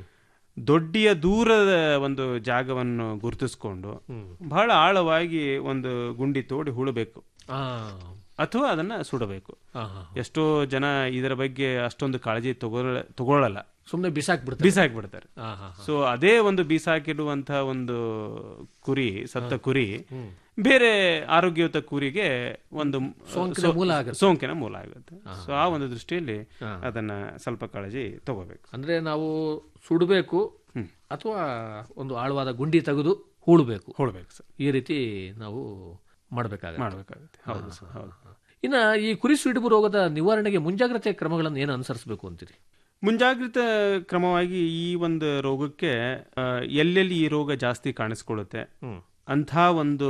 Speaker 5: ದೊಡ್ಡಿಯ ದೂರದ ಒಂದು ಜಾಗವನ್ನು ಗುರುತಿಸ್ಕೊಂಡು ಬಹಳ ಆಳವಾಗಿ ಒಂದು ಗುಂಡಿ ತೋಡಿ ಹೂಳಬೇಕು
Speaker 4: ಆ,
Speaker 5: ಅಥವಾ ಅದನ್ನ ಸುಡಬೇಕು
Speaker 4: ಆ, ಆ.
Speaker 5: ಎಷ್ಟೋ ಜನ ಇದರ ಬಗ್ಗೆ ಅಷ್ಟೊಂದು ಕಾಳಜಿ ತಗೊಳ್ಳ ತಗೊಳ್ಳಲ್ಲ
Speaker 4: ಸುಮ್ನೆ ಬಿಸಾಕ್ಬಿಡ್ತಾರೆ
Speaker 5: ಬೀಸಾಕ್ಬಿಡ್ತಾರೆ
Speaker 4: ಆ, ಆ, ಆ.
Speaker 5: ಸೊ ಅದೇ ಒಂದು ಬೀಸಾಕಿಡುವಂತಹ ಒಂದು ಕುರಿ ಸತ್ತ ಕುರಿ ಬೇರೆ ಆರೋಗ್ಯಯುತ ಕುರಿಗೆ ಒಂದು
Speaker 4: ಸೋಂಕಿನ
Speaker 5: ಸೋ-
Speaker 4: ಮೂಲ ಆಗುತ್ತೆ.
Speaker 5: ಸೋಂಕಿನ ಮೂಲ ಆಗುತ್ತೆ ಸೊ ಆ ಒಂದು ದೃಷ್ಟಿಯಲ್ಲಿ ಅದನ್ನ ಸ್ವಲ್ಪ ಕಾಳಜಿ ತಗೋಬೇಕು
Speaker 4: ಅಂದ್ರೆ ನಾವು ಸುಡಬೇಕು ಅಥವಾ ಒಂದು ಆಳವಾದ ಗುಂಡಿ ತೆಗೆದು ಹೂಳಬೇಕು
Speaker 5: ಹೊಳ್ಬೇಕು ಸರ್
Speaker 4: ಈ ರೀತಿ ನಾವು ಮಾಡಬೇಕಾಗುತ್ತೆ
Speaker 5: ಮಾಡ್ಬೇಕಾಗುತ್ತೆ ಹೌದು ಸರ್ ಹೌದು
Speaker 4: ಇನ್ನ ಈ ಕುರಿ ಸಿಡುಬು ರೋಗದ ನಿವಾರಣೆಗೆ ಮುಂಜಾಗ್ರತೆ ಕ್ರಮಗಳನ್ನು ಏನು ಅನುಸರಿಸಬೇಕು ಅಂತೀರಿ
Speaker 5: ಮುಂಜಾಗ್ರತಾ ಕ್ರಮವಾಗಿ ಈ ಒಂದು ರೋಗಕ್ಕೆ ಆ, ಎಲ್ಲೆಲ್ಲಿ ಈ ರೋಗ ಜಾಸ್ತಿ ಕಾಣಿಸ್ಕೊಳ್ಳುತ್ತೆ ಅಂಥ ಒಂದು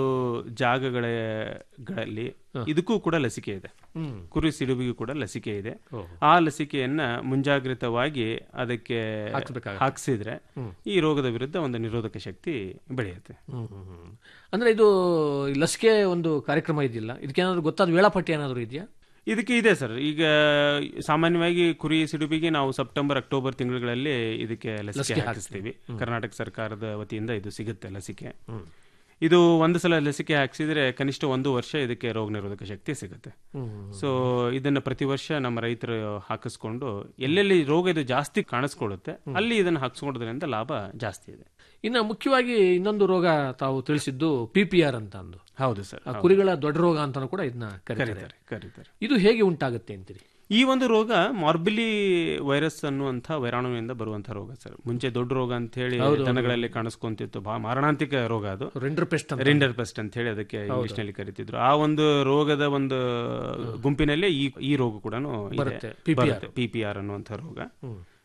Speaker 5: ಜಾಗಗಳಲ್ಲಿ ಇದಕ್ಕೂ ಕೂಡ ಲಸಿಕೆ ಇದೆ ಕುರಿ ಸಿಡುಬಿಗೂ ಕೂಡ ಲಸಿಕೆ ಇದೆ ಆ ಲಸಿಕೆಯನ್ನ ಮುಂಜಾಗ್ರತವಾಗಿ ಅದಕ್ಕೆ ಹಾಕ್ಸಿದ್ರೆ ಈ ರೋಗದ ವಿರುದ್ಧ ಒಂದು ನಿರೋಧಕ ಶಕ್ತಿ ಬೆಳೆಯುತ್ತೆ
Speaker 4: ಅಂದ್ರೆ ಇದು ಲಸಿಕೆ ಒಂದು ಕಾರ್ಯಕ್ರಮ ಇದೆಯಲ್ಲ ಇದಕ್ಕೇನಾದ್ರು ಗೊತ್ತಾದ ವೇಳಾಪಟ್ಟಿ ಏನಾದ್ರು ಇದೆಯಾ
Speaker 5: ಇದಕ್ಕೆ ಇದೆ ಸರ್ ಈಗ ಸಾಮಾನ್ಯವಾಗಿ ಕುರಿ ಸಿಡುಬಿಗೆ ನಾವು ಸೆಪ್ಟೆಂಬರ್ ಅಕ್ಟೋಬರ್ ತಿಂಗಳುಗಳಲ್ಲಿ ಇದಕ್ಕೆ ಲಸಿಕೆ ಹಾಕಿಸ್ತೀವಿ ಕರ್ನಾಟಕ ಸರ್ಕಾರದ ವತಿಯಿಂದ ಇದು ಸಿಗುತ್ತೆ ಲಸಿಕೆ ಇದು ಒಂದು ಸಲ ಲಸಿಕೆ ಹಾಕ್ಸಿದ್ರೆ ಕನಿಷ್ಠ ಒಂದು ವರ್ಷ ಇದಕ್ಕೆ ರೋಗ ನಿರೋಧಕ ಶಕ್ತಿ ಸಿಗುತ್ತೆ ಸೊ ಇದನ್ನ ಪ್ರತಿ ವರ್ಷ ನಮ್ಮ ರೈತರು ಹಾಕಿಸ್ಕೊಂಡು ಎಲ್ಲೆಲ್ಲಿ ರೋಗ ಇದು ಜಾಸ್ತಿ ಕಾಣಿಸ್ಕೊಳ್ಳುತ್ತೆ ಅಲ್ಲಿ ಇದನ್ನ ಹಾಕಿಸ್ಕೊಳ್ಳೋದ್ರಿಂದ ಲಾಭ ಜಾಸ್ತಿ ಇದೆ
Speaker 4: ಇನ್ನು ಮುಖ್ಯವಾಗಿ ಇನ್ನೊಂದು ರೋಗ ತಾವು ತಿಳಿಸಿದ್ದು ಪಿ ಪಿ ಆರ್ ಅಂತ ಅಂದು
Speaker 5: ಹೌದು ಸರ್
Speaker 4: ಆ ಕುರಿಗಳ ದೊಡ್ಡ ರೋಗ ಅಂತಾನು ಕೂಡ ಇದನ್ನ ಕರೀತಾರೆ
Speaker 5: ಕರೀತಾರೆ ಕರೀತಾರೆ
Speaker 4: ಇದು ಹೇಗೆ ಉಂಟಾಗುತ್ತೆ ಅಂತೀರಿ
Speaker 5: ಈ ಒಂದು ರೋಗ ಮಾರ್ಬಿಲಿ ವೈರಸ್ ಅನ್ನುವಂಥ ವೈರಾಣುವಿನಿಂದ ಬರುವಂತಹ ರೋಗ ಸರ್ ಮುಂಚೆ ದೊಡ್ಡ ರೋಗ ಅಂತ ಹೇಳಿ ದನಗಳಲ್ಲಿ ಕಾಣಿಸ್ಕೊಂತಿತ್ತು ಬಹಳ ಮಾರಣಾಂತಿಕ ರೋಗ ಅದು
Speaker 4: ರೆಂಡರ್ ಪೆಸ್ಟ್ ಅಂತ
Speaker 5: ರಿಂಡರ್ ಪೆಸ್ಟ್ ಅಂತ ಹೇಳಿ ಅದಕ್ಕೆ ಇಂಗ್ಲಿಷ್ ನಲ್ಲಿ ಕರಿತಿದ್ರು ಆ ಒಂದು ರೋಗದ ಒಂದು ಗುಂಪಿನಲ್ಲೇ ಈ ಈ ರೋಗ ಕೂಡ
Speaker 4: ಬರುತ್ತೆ, PPR.
Speaker 5: ಪಿ ಪಿ ಆರ್ ಅನ್ನುವಂಥ ರೋಗ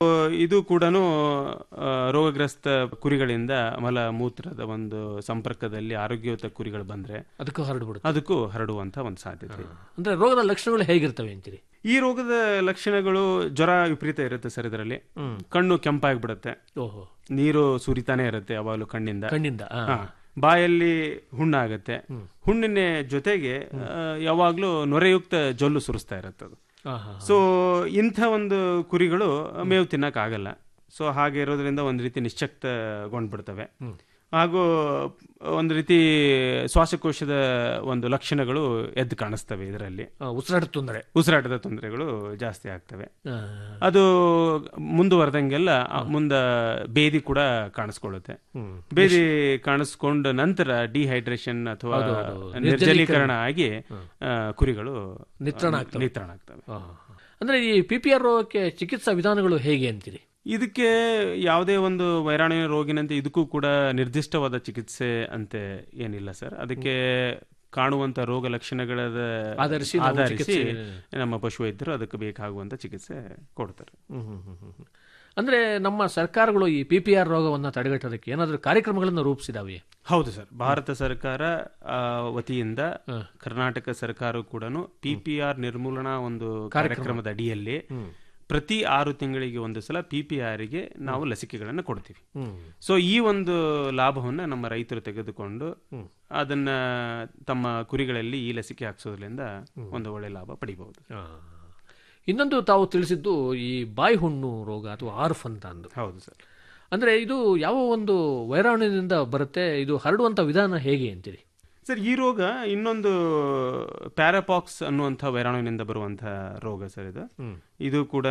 Speaker 5: ಇದು ಕೂಡ ರೋಗಗ್ರಸ್ತ ಕುರಿಗಳಿಂದ ಮಲ ಮೂತ್ರದ ಒಂದು ಸಂಪರ್ಕದಲ್ಲಿ ಆರೋಗ್ಯಯುತ ಕುರಿಗಳು ಬಂದ್ರೆ
Speaker 4: ಅದಕ್ಕೂ ಹರಡ್ಬಿಡುತ್ತೆ
Speaker 5: ಅದಕ್ಕೂ ಹರಡುವಂತ ಒಂದು ಸಾಧ್ಯತೆ ಇದೆ.
Speaker 4: ಅಂದ್ರೆ ರೋಗದ ಲಕ್ಷಣಗಳು ಹೇಗಿರ್ತವೆ ಅಂತೀರಿ
Speaker 5: ಈ ರೋಗದ ಲಕ್ಷಣಗಳು ಜ್ವರ ವಿಪರೀತ ಇರುತ್ತೆ ಸರ್ ಇದರಲ್ಲಿ ಕಣ್ಣು ಕೆಂಪಾಗ್ಬಿಡುತ್ತೆ
Speaker 4: ಓಹೋ
Speaker 5: ನೀರು ಸುರಿತಾನೆ ಇರುತ್ತೆ ಯಾವಾಗಲೂ ಕಣ್ಣಿಂದ
Speaker 4: ಕಣ್ಣಿಂದ ಆ.
Speaker 5: ಹಾ. ಬಾಯಲ್ಲಿ ಹುಣ್ಣಾಗತ್ತೆ ಹುಣ್ಣಿನ ಜೊತೆಗೆ ಆ, ಯಾವಾಗ್ಲೂ ನೊರೆಯುಕ್ತ ಜೊಲ್ಲು ಸುರಿಸ್ತಾ ಇರುತ್ತೆ ಅದು
Speaker 4: ಆ, ಹಾ, ಹಾ.
Speaker 5: ಸೊ ಇಂಥ ಒಂದು ಕುರಿಗಳು ಮೇವು ತಿನ್ನಕ್ ಆಗಲ್ಲ ಸೊ ಹಾಗೆ ಇರೋದ್ರಿಂದ ಒಂದು ರೀತಿ ನಿಶ್ಚಕ್ತಗೊಂಡ್ಬಿಡ್ತವೆ ಹಾಗೂ ಒಂದು ರೀತಿ ಶ್ವಾಸಕೋಶದ ಒಂದು ಲಕ್ಷಣಗಳು ಎದ್ದು ಕಾಣಿಸ್ತವೆ ಇದರಲ್ಲಿ
Speaker 4: ಆ, ಉಸಿರಾಟ ತೊಂದರೆ
Speaker 5: ಉಸಿರಾಟದ ತೊಂದರೆಗಳು ಜಾಸ್ತಿ ಆಗ್ತವೆ
Speaker 4: ಆ,
Speaker 5: ಅದು ಮುಂದುವರೆದಂಗೆಲ್ಲ ಆ, ಮುಂದ ಬೇದಿ ಕೂಡ ಕಾಣಿಸ್ಕೊಳ್ಳುತ್ತೆ ಬೇದಿ ಕಾಣಿಸ್ಕೊಂಡ ನಂತರ ಡಿಹೈಡ್ರೇಷನ್ ಅಥವಾ ನಿರ್ಜಲೀಕರಣ ಆಗಿ ಆ, ಕುರಿಗಳು
Speaker 4: ನಿತ್ರಣ ಆಗ್ತವೆ.
Speaker 5: ನಿತ್ರಣ ಆಗ್ತವೆ
Speaker 4: ಆ, ಹಾ. ಅಂದ್ರೆ ಈ ಪಿ ಪಿ ಆರ್ ರೋಗಕ್ಕೆ ಚಿಕಿತ್ಸಾ ವಿಧಾನಗಳು ಹೇಗೆ ಅಂತೀರಿ
Speaker 5: ಇದಕ್ಕೆ ಯಾವುದೇ ಒಂದು ವೈರಾಣುವಿನ ರೋಗಿನಂತೆ ಇದಕ್ಕೂ ಕೂಡ ನಿರ್ದಿಷ್ಟವಾದ ಚಿಕಿತ್ಸೆ ಅಂತೆ ಏನಿಲ್ಲ ಸರ್ ಅದಕ್ಕೆ ಕಾಣುವಂತ ರೋಗ ಲಕ್ಷಣಗಳ
Speaker 4: ಆಧರಿಸಿ ನಾವು
Speaker 5: ಆಧರಿಸಿ
Speaker 4: ಚಿಕಿತ್ಸೆ-
Speaker 5: ನಮ್ಮ ಪಶುವೈದ್ಯರು ಅದಕ್ಕೆ ಬೇಕಾಗುವಂತ ಚಿಕಿತ್ಸೆ ಕೊಡ್ತಾರೆ
Speaker 4: ಅಂದ್ರೆ ನಮ್ಮ ಸರ್ಕಾರಗಳು ಈ ಪಿ ಪಿ ಆರ್ ರೋಗವನ್ನ ತಡೆಗಟ್ಟೋದಕ್ಕೆ ಏನಾದರೂ ಕಾರ್ಯಕ್ರಮಗಳನ್ನು ರೂಪಿಸಿದಾವೆ
Speaker 5: ಹೌದು ಸರ್ ಭಾರತ ಸರ್ಕಾರ ಆ, ವತಿಯಿಂದ ಕರ್ನಾಟಕ ಸರ್ಕಾರ ಕೂಡ ಪಿ ಪಿ ಆರ್ ನಿರ್ಮೂಲನಾ ಒಂದು ಕಾರ್ಯಕ್ರಮದ ಅಡಿಯಲ್ಲಿ ಪ್ರತಿ ಆರು ತಿಂಗಳಿಗೆ ಒಂದು ಸಲ ಪಿ ಪಿ ಗೆ ನಾವು ಲಸಿಕೆಗಳನ್ನು ಕೊಡ್ತೀವಿ ಸೊ ಈ ಒಂದು ಲಾಭವನ್ನ ನಮ್ಮ ರೈತರು ತೆಗೆದುಕೊಂಡು ಅದನ್ನ ತಮ್ಮ ಕುರಿಗಳಲ್ಲಿ ಈ ಲಸಿಕೆ ಹಾಕ್ಸೋದ್ರಿಂದ ಒಂದು ಒಳ್ಳೆ ಲಾಭ ಪಡಿಬಹುದು
Speaker 4: ಇನ್ನೊಂದು ತಾವು ತಿಳಿಸಿದ್ದು ಈ ಬಾಯಿ ಹುಣ್ಣು ರೋಗ ಅಥವಾ ಆರ್ಫ್ ಅಂತ ಅಂದು
Speaker 5: ಹೌದು ಸರ್
Speaker 4: ಅಂದ್ರೆ ಇದು ಯಾವ ಒಂದು ವೈರಾಣುವಿನಿಂದ ಬರುತ್ತೆ ಇದು ಹರಡುವಂತ ವಿಧಾನ ಹೇಗೆ ಅಂತೀರಿ
Speaker 5: ಸರ್ ಈ ರೋಗ ಇನ್ನೊಂದು ಪ್ಯಾರಾಪಾಕ್ಸ್ ಅನ್ನುವಂಥ ವೈರಾಣುವಿನಿಂದ ಬರುವಂತಹ ರೋಗ ಸರ್ ಇದು ಇದು ಕೂಡ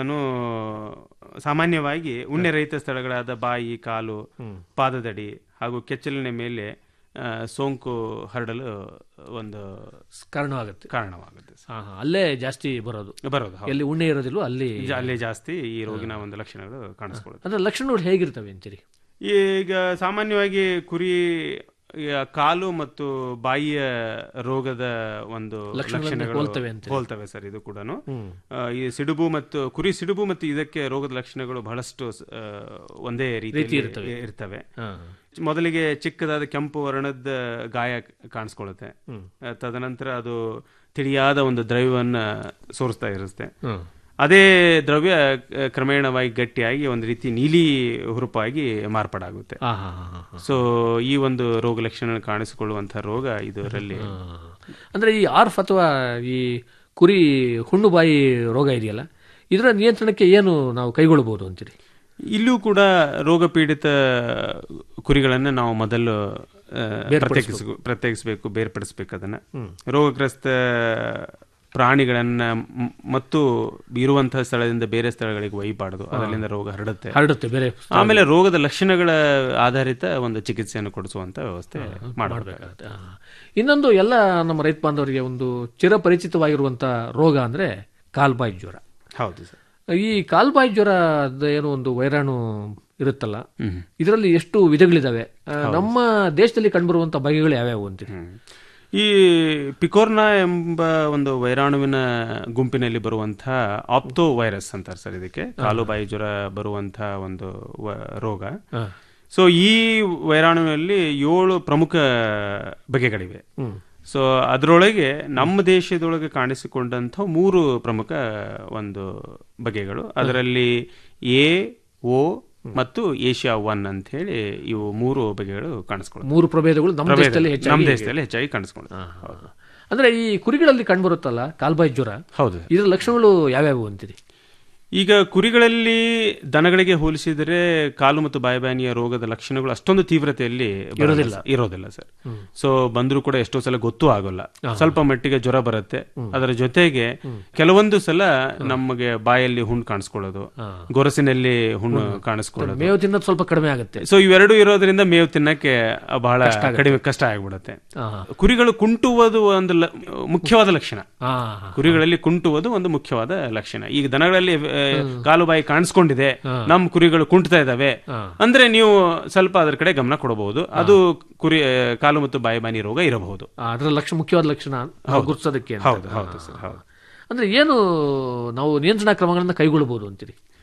Speaker 5: ಸಾಮಾನ್ಯವಾಗಿ ಉಣ್ಣೆ ರಹಿತ ಸ್ಥಳಗಳಾದ ಬಾಯಿ ಕಾಲು ಪಾದದಡಿ ಹಾಗೂ ಕೆಚ್ಚಲಿನ ಮೇಲೆ ಆ, ಸೋಂಕು ಹರಡಲು ಒಂದು
Speaker 4: ಕಾರಣವಾಗುತ್ತೆ
Speaker 5: ಕಾರಣವಾಗುತ್ತೆ ಸರ್.
Speaker 4: ಹಾ, ಹಾ, ಅಲ್ಲೇ ಜಾಸ್ತಿ ಬರೋದು
Speaker 5: ಬರೋದು ಹೌದು.
Speaker 4: ಎಲ್ಲಿ ಉಣ್ಣೆ ಇರೋದಿಲ್ವೋ ಅಲ್ಲಿ
Speaker 5: ಜಾ- ಅಲ್ಲೇ ಜಾಸ್ತಿ ಈ ರೋಗಿನ ಒಂದು ಲಕ್ಷಣಗಳು ಕಾಣಿಸ್ಕೊಳ್ಳುತ್ತೆ
Speaker 4: ಅಂದ್ರೆ ಲಕ್ಷಣಗಳು ಹೇಗಿರ್ತವೆ ಅಂತೀರಿ
Speaker 5: ಈಗ ಸಾಮಾನ್ಯವಾಗಿ ಕುರಿ ಈಗ ಕಾಲು ಮತ್ತು ಬಾಯಿಯ ರೋಗದ ಒಂದು
Speaker 4: ಲಕ್ಷಣಗಳನ್ನ
Speaker 5: ಲಕ್ಷಣಗಳು
Speaker 4: ಹೋಲ್ತವೆ ಅಂತೀರಿ.
Speaker 5: ಹೋಲ್ತವೆ ಸರ್ ಇದು ಕೂಡ ಈ ಸಿಡುಬು ಮತ್ತು ಕುರಿ ಸಿಡುಬು ಮತ್ತು ಇದಕ್ಕೆ ರೋಗದ ಲಕ್ಷಣಗಳು ಬಹಳಷ್ಟು ಆ, ಒಂದೇ ರೀತಿ
Speaker 4: ಇರ್ತವೆ.
Speaker 5: ಇರ್ತವೆ
Speaker 4: ಹಾ.
Speaker 5: ಮೊದಲಿಗೆ ಚಿಕ್ಕದಾದ ಕೆಂಪು ವರ್ಣದ ಗಾಯ ಕಾಣಿಸ್ಕೊಳ್ಳುತ್ತೆ ಆ, ತದನಂತರ ಅದು ತಿಳಿಯಾದ ಒಂದು ದ್ರವ್ಯವನ್ನ ಸೋರಿಸ್ತಾ ಇರುತ್ತೆ ಅದೇ ದ್ರವ್ಯ ಆ, ಕ್ರಮೇಣವಾಗಿ ಗಟ್ಟಿಯಾಗಿ ಒಂದು ರೀತಿ ನೀಲಿ ಹುರುಪಾಗಿ ಮಾರ್ಪಾಡಾಗುತ್ತೆ
Speaker 4: ಹಾ, ಹಾ, ಹಾ, ಹಾ.
Speaker 5: ಸೊ ಈ ಒಂದು ರೋಗ ಲಕ್ಷಣ ಕಾಣಿಸಿಕೊಳ್ಳುವಂತಹ ರೋಗ ಇದರಲ್ಲಿ
Speaker 4: ಹಾ. ಅಂದ್ರೆ ಈ ಆರ್ಫ್ ಅಥವಾ ಈ ಕುರಿ ಹುಣ್ಣು ಬಾಯಿ ರೋಗ ಇದೆಯಲ್ಲ ಇದರ ನಿಯಂತ್ರಣಕ್ಕೆ ಏನು ನಾವು ಕೈಗೊಳ್ಳಬಹುದು ಅಂತೀರಿ
Speaker 5: ಇಲ್ಲೂ ಕೂಡ ರೋಗ ಪೀಡಿತ ಕುರಿಗಳನ್ನ ನಾವು ಮೊದಲು ಆ, ಪ್ರತ್ಯೇಕಿಸ ಪ್ರತ್ಯೇಕಿಸಬೇಕು ಬೇರ್ಪಡಿಸಬೇಕು ಅದನ್ನ ರೋಗಗ್ರಸ್ತ ಪ್ರಾಣಿಗಳನ್ನ ಮ್- ಮತ್ತು ಇರುವಂತಹ ಸ್ಥಳದಿಂದ ಬೇರೆ ಸ್ಥಳಗಳಿಗೆ ಒಯ್ಯಬಾರದು ಅದರಿಂದ ರೋಗ ಹರಡುತ್ತೆ
Speaker 4: ಹರಡುತ್ತೆ ಬೇರೆ
Speaker 5: ಆಮೇಲೆ ರೋಗದ ಲಕ್ಷಣಗಳ ಆಧಾರಿತ ಒಂದು ಚಿಕಿತ್ಸೆಯನ್ನು ಕೊಡಿಸುವಂತ ವ್ಯವಸ್ಥೆ ಮಾಡಬೇಕು
Speaker 4: ಮಾಡಬೇಕಾಗುತ್ತೆ ಇನ್ನೊಂದು ಎಲ್ಲ ನಮ್ಮ ರೈತ ಬಾಂಧವರಿಗೆ ಒಂದು ಚಿರಪರಿಚಿತವಾಗಿರುವಂತ ರೋಗ ಅಂದ್ರೆ ಕಾಲ್ಬಾಯಿ ಜ್ವರ
Speaker 5: ಹೌದು ಸರ್
Speaker 4: ಈ ಕಾಲ್ಬಾಯಿ ಜ್ವರ ಏನು ಒಂದು ವೈರಾಣು ಇರುತ್ತಲ್ಲ ಇದರಲ್ಲಿ ಎಷ್ಟು ವಿಧಗಳಿದಾವೆ ಆ, ನಮ್ಮ ದೇಶದಲ್ಲಿ ಕಂಡುಬರುವಂತ ಬಗೆಗಳು ಯಾವ್ಯಾವು ಅಂತೀರಿ
Speaker 5: ಹ್ಮ್. ಈ ಪಿಕೋರ್ನಾ ಎಂಬ ಒಂದು ವೈರಾಣುವಿನ ಗುಂಪಿನಲ್ಲಿ ಬರುವಂತಹ ಆಪ್ತೋ ವೈರಸ್ ಅಂತಾರೆ ಸರ್ ಇದಕ್ಕೆ ಕಾಲುಬಾಯಿ ಜ್ವರ ಬರುವಂತಹ ಒಂದು ವ- ರೋಗ ಸೊ ಈ ವೈರಾಣುವಿನಲ್ಲಿ ಏಳು ಪ್ರಮುಖ ಬಗೆಗಳಿವೆ ಸೊ ಅದರೊಳಗೆ ನಮ್ಮ ದೇಶದೊಳಗೆ ಕಾಣಿಸಿಕೊಂಡಂಥ ಮೂರು ಪ್ರಮುಖ ಒಂದು ಬಗೆಗಳು ಅದರಲ್ಲಿ ಎ ಓ ಮತ್ತು ಏಷ್ಯಾ ಒನ್ ಅಂತ ಹೇಳಿ ಇವು ಮೂರು ಬಗೆಗಳು ಕಾಣಿಸ್ಕೊಳ್ಳುತ್ತೆ
Speaker 4: ಮೂರು ಪ್ರಭೇದಗಳು ನಮ್ಮ
Speaker 5: ಪ್ರಭೇದ.
Speaker 4: ದೇಶದಲ್ಲಿ
Speaker 5: ನಮ್ಮ
Speaker 4: ಹೆಚ್ಚಾಗಿ
Speaker 5: ದೇಶದಲ್ಲಿ ಹೆಚ್ಚಾಗಿ ಕಾಣಿಸ್ಕೊಳ್ಳುತ್ತೆ ಹೌದು.
Speaker 4: ಅಂದ್ರೆ ಈ ಕುರಿಗಳಲ್ಲಿ ಕಂಡುಬರುತ್ತಲ್ಲ ಕಾಲ್ಬಾಯಿ ಜ್ವರ
Speaker 5: ಹೌದು
Speaker 4: ಇದರ ಲಕ್ಷಣಗಳು ಯಾವ್ಯಾವು ಅಂತೀರಿ
Speaker 5: ಈಗ ಕುರಿಗಳಲ್ಲಿ ದನಗಳಿಗೆ ಹೋಲಿಸಿದರೆ ಕಾಲು ಮತ್ತು ಬಾಯಿಬ್ಯಾನಿಯ ರೋಗದ ಲಕ್ಷಣಗಳು ಅಷ್ಟೊಂದು ತೀವ್ರತೆಯಲ್ಲಿ ಇರೋದಿಲ್ಲ ಇರೋದಿಲ್ಲ ಸರ್ ಸೊ ಬಂದರೂ ಕೂಡ ಎಷ್ಟೋ ಸಲ ಗೊತ್ತೂ ಆಗೋಲ್ಲ ಸ್ವಲ್ಪ ಮಟ್ಟಿಗೆ ಜ್ವರ ಬರುತ್ತೆ ಅದರ ಜೊತೆಗೆ ಕೆಲವೊಂದು ಸಲ ನಮಗೆ ಬಾಯಲ್ಲಿ ಹುಣ್ಣು ಕಾಣಿಸ್ಕೊಳ್ಳೋದು ಗೊರಸಿನಲ್ಲಿ ಹುಣ್ಣು ಕಾಣಿಸ್ಕೊಳ್ಳೋದು
Speaker 4: ಮೇವು ತಿನ್ನೋದು ಸ್ವಲ್ಪ ಕಡಿಮೆ ಆಗುತ್ತೆ
Speaker 5: ಸೊ ಇವೆರಡು ಇರೋದ್ರಿಂದ ಮೇವು ತಿನ್ನಕ್ಕೆ ಬಹಳ ಕಡಿಮೆ ಕಷ್ಟ ಆಗ್ಬಿಡುತ್ತೆ ಕುರಿಗಳು ಕುಂಟುವುದು ಒಂದು ಲ- ಮುಖ್ಯವಾದ ಲಕ್ಷಣ
Speaker 4: ಹಾ
Speaker 5: ಕುರಿಗಳಲ್ಲಿ ಕುಂಟುವುದು ಒಂದು ಮುಖ್ಯವಾದ ಲಕ್ಷಣ ಈಗ ದನಗಳಲ್ಲಿ ಆ, ಕಾಲು ಬಾಯಿ ಕಾಣಿಸ್ಕೊಂಡಿದೆ ನಮ್ಮ ಕುರಿಗಳು ಕುಂಟ್ತಾ ಇದಾವೆ ಅಂದ್ರೆ ನೀವು ಸ್ವಲ್ಪ ಅದರ ಕಡೆ ಗಮನ ಕೊಡಬಹುದು ಅದು ಕುರಿ ಆ, ಕಾಲು ಮತ್ತು ಬಾಯಿ ಬಾನಿ ರೋಗ ಇರಬಹುದು
Speaker 4: ಅದರ ಲಕ್ಷಣ ಮುಖ್ಯವಾದ ಲಕ್ಷಣ ನಾವು ಗುರುತಿಸೋದಕ್ಕೆ ಅಂತ.
Speaker 5: ಹೌದು ಹೌದು ಸರ್ ಹೌದು
Speaker 4: ಅಂದ್ರೆ ಏನು ನಾವು ನಿಯಂತ್ರಣ ಕ್ರಮಗಳನ್ನ ಕೈಗೊಳ್ಳಬಹುದು ಅಂತೀರಿ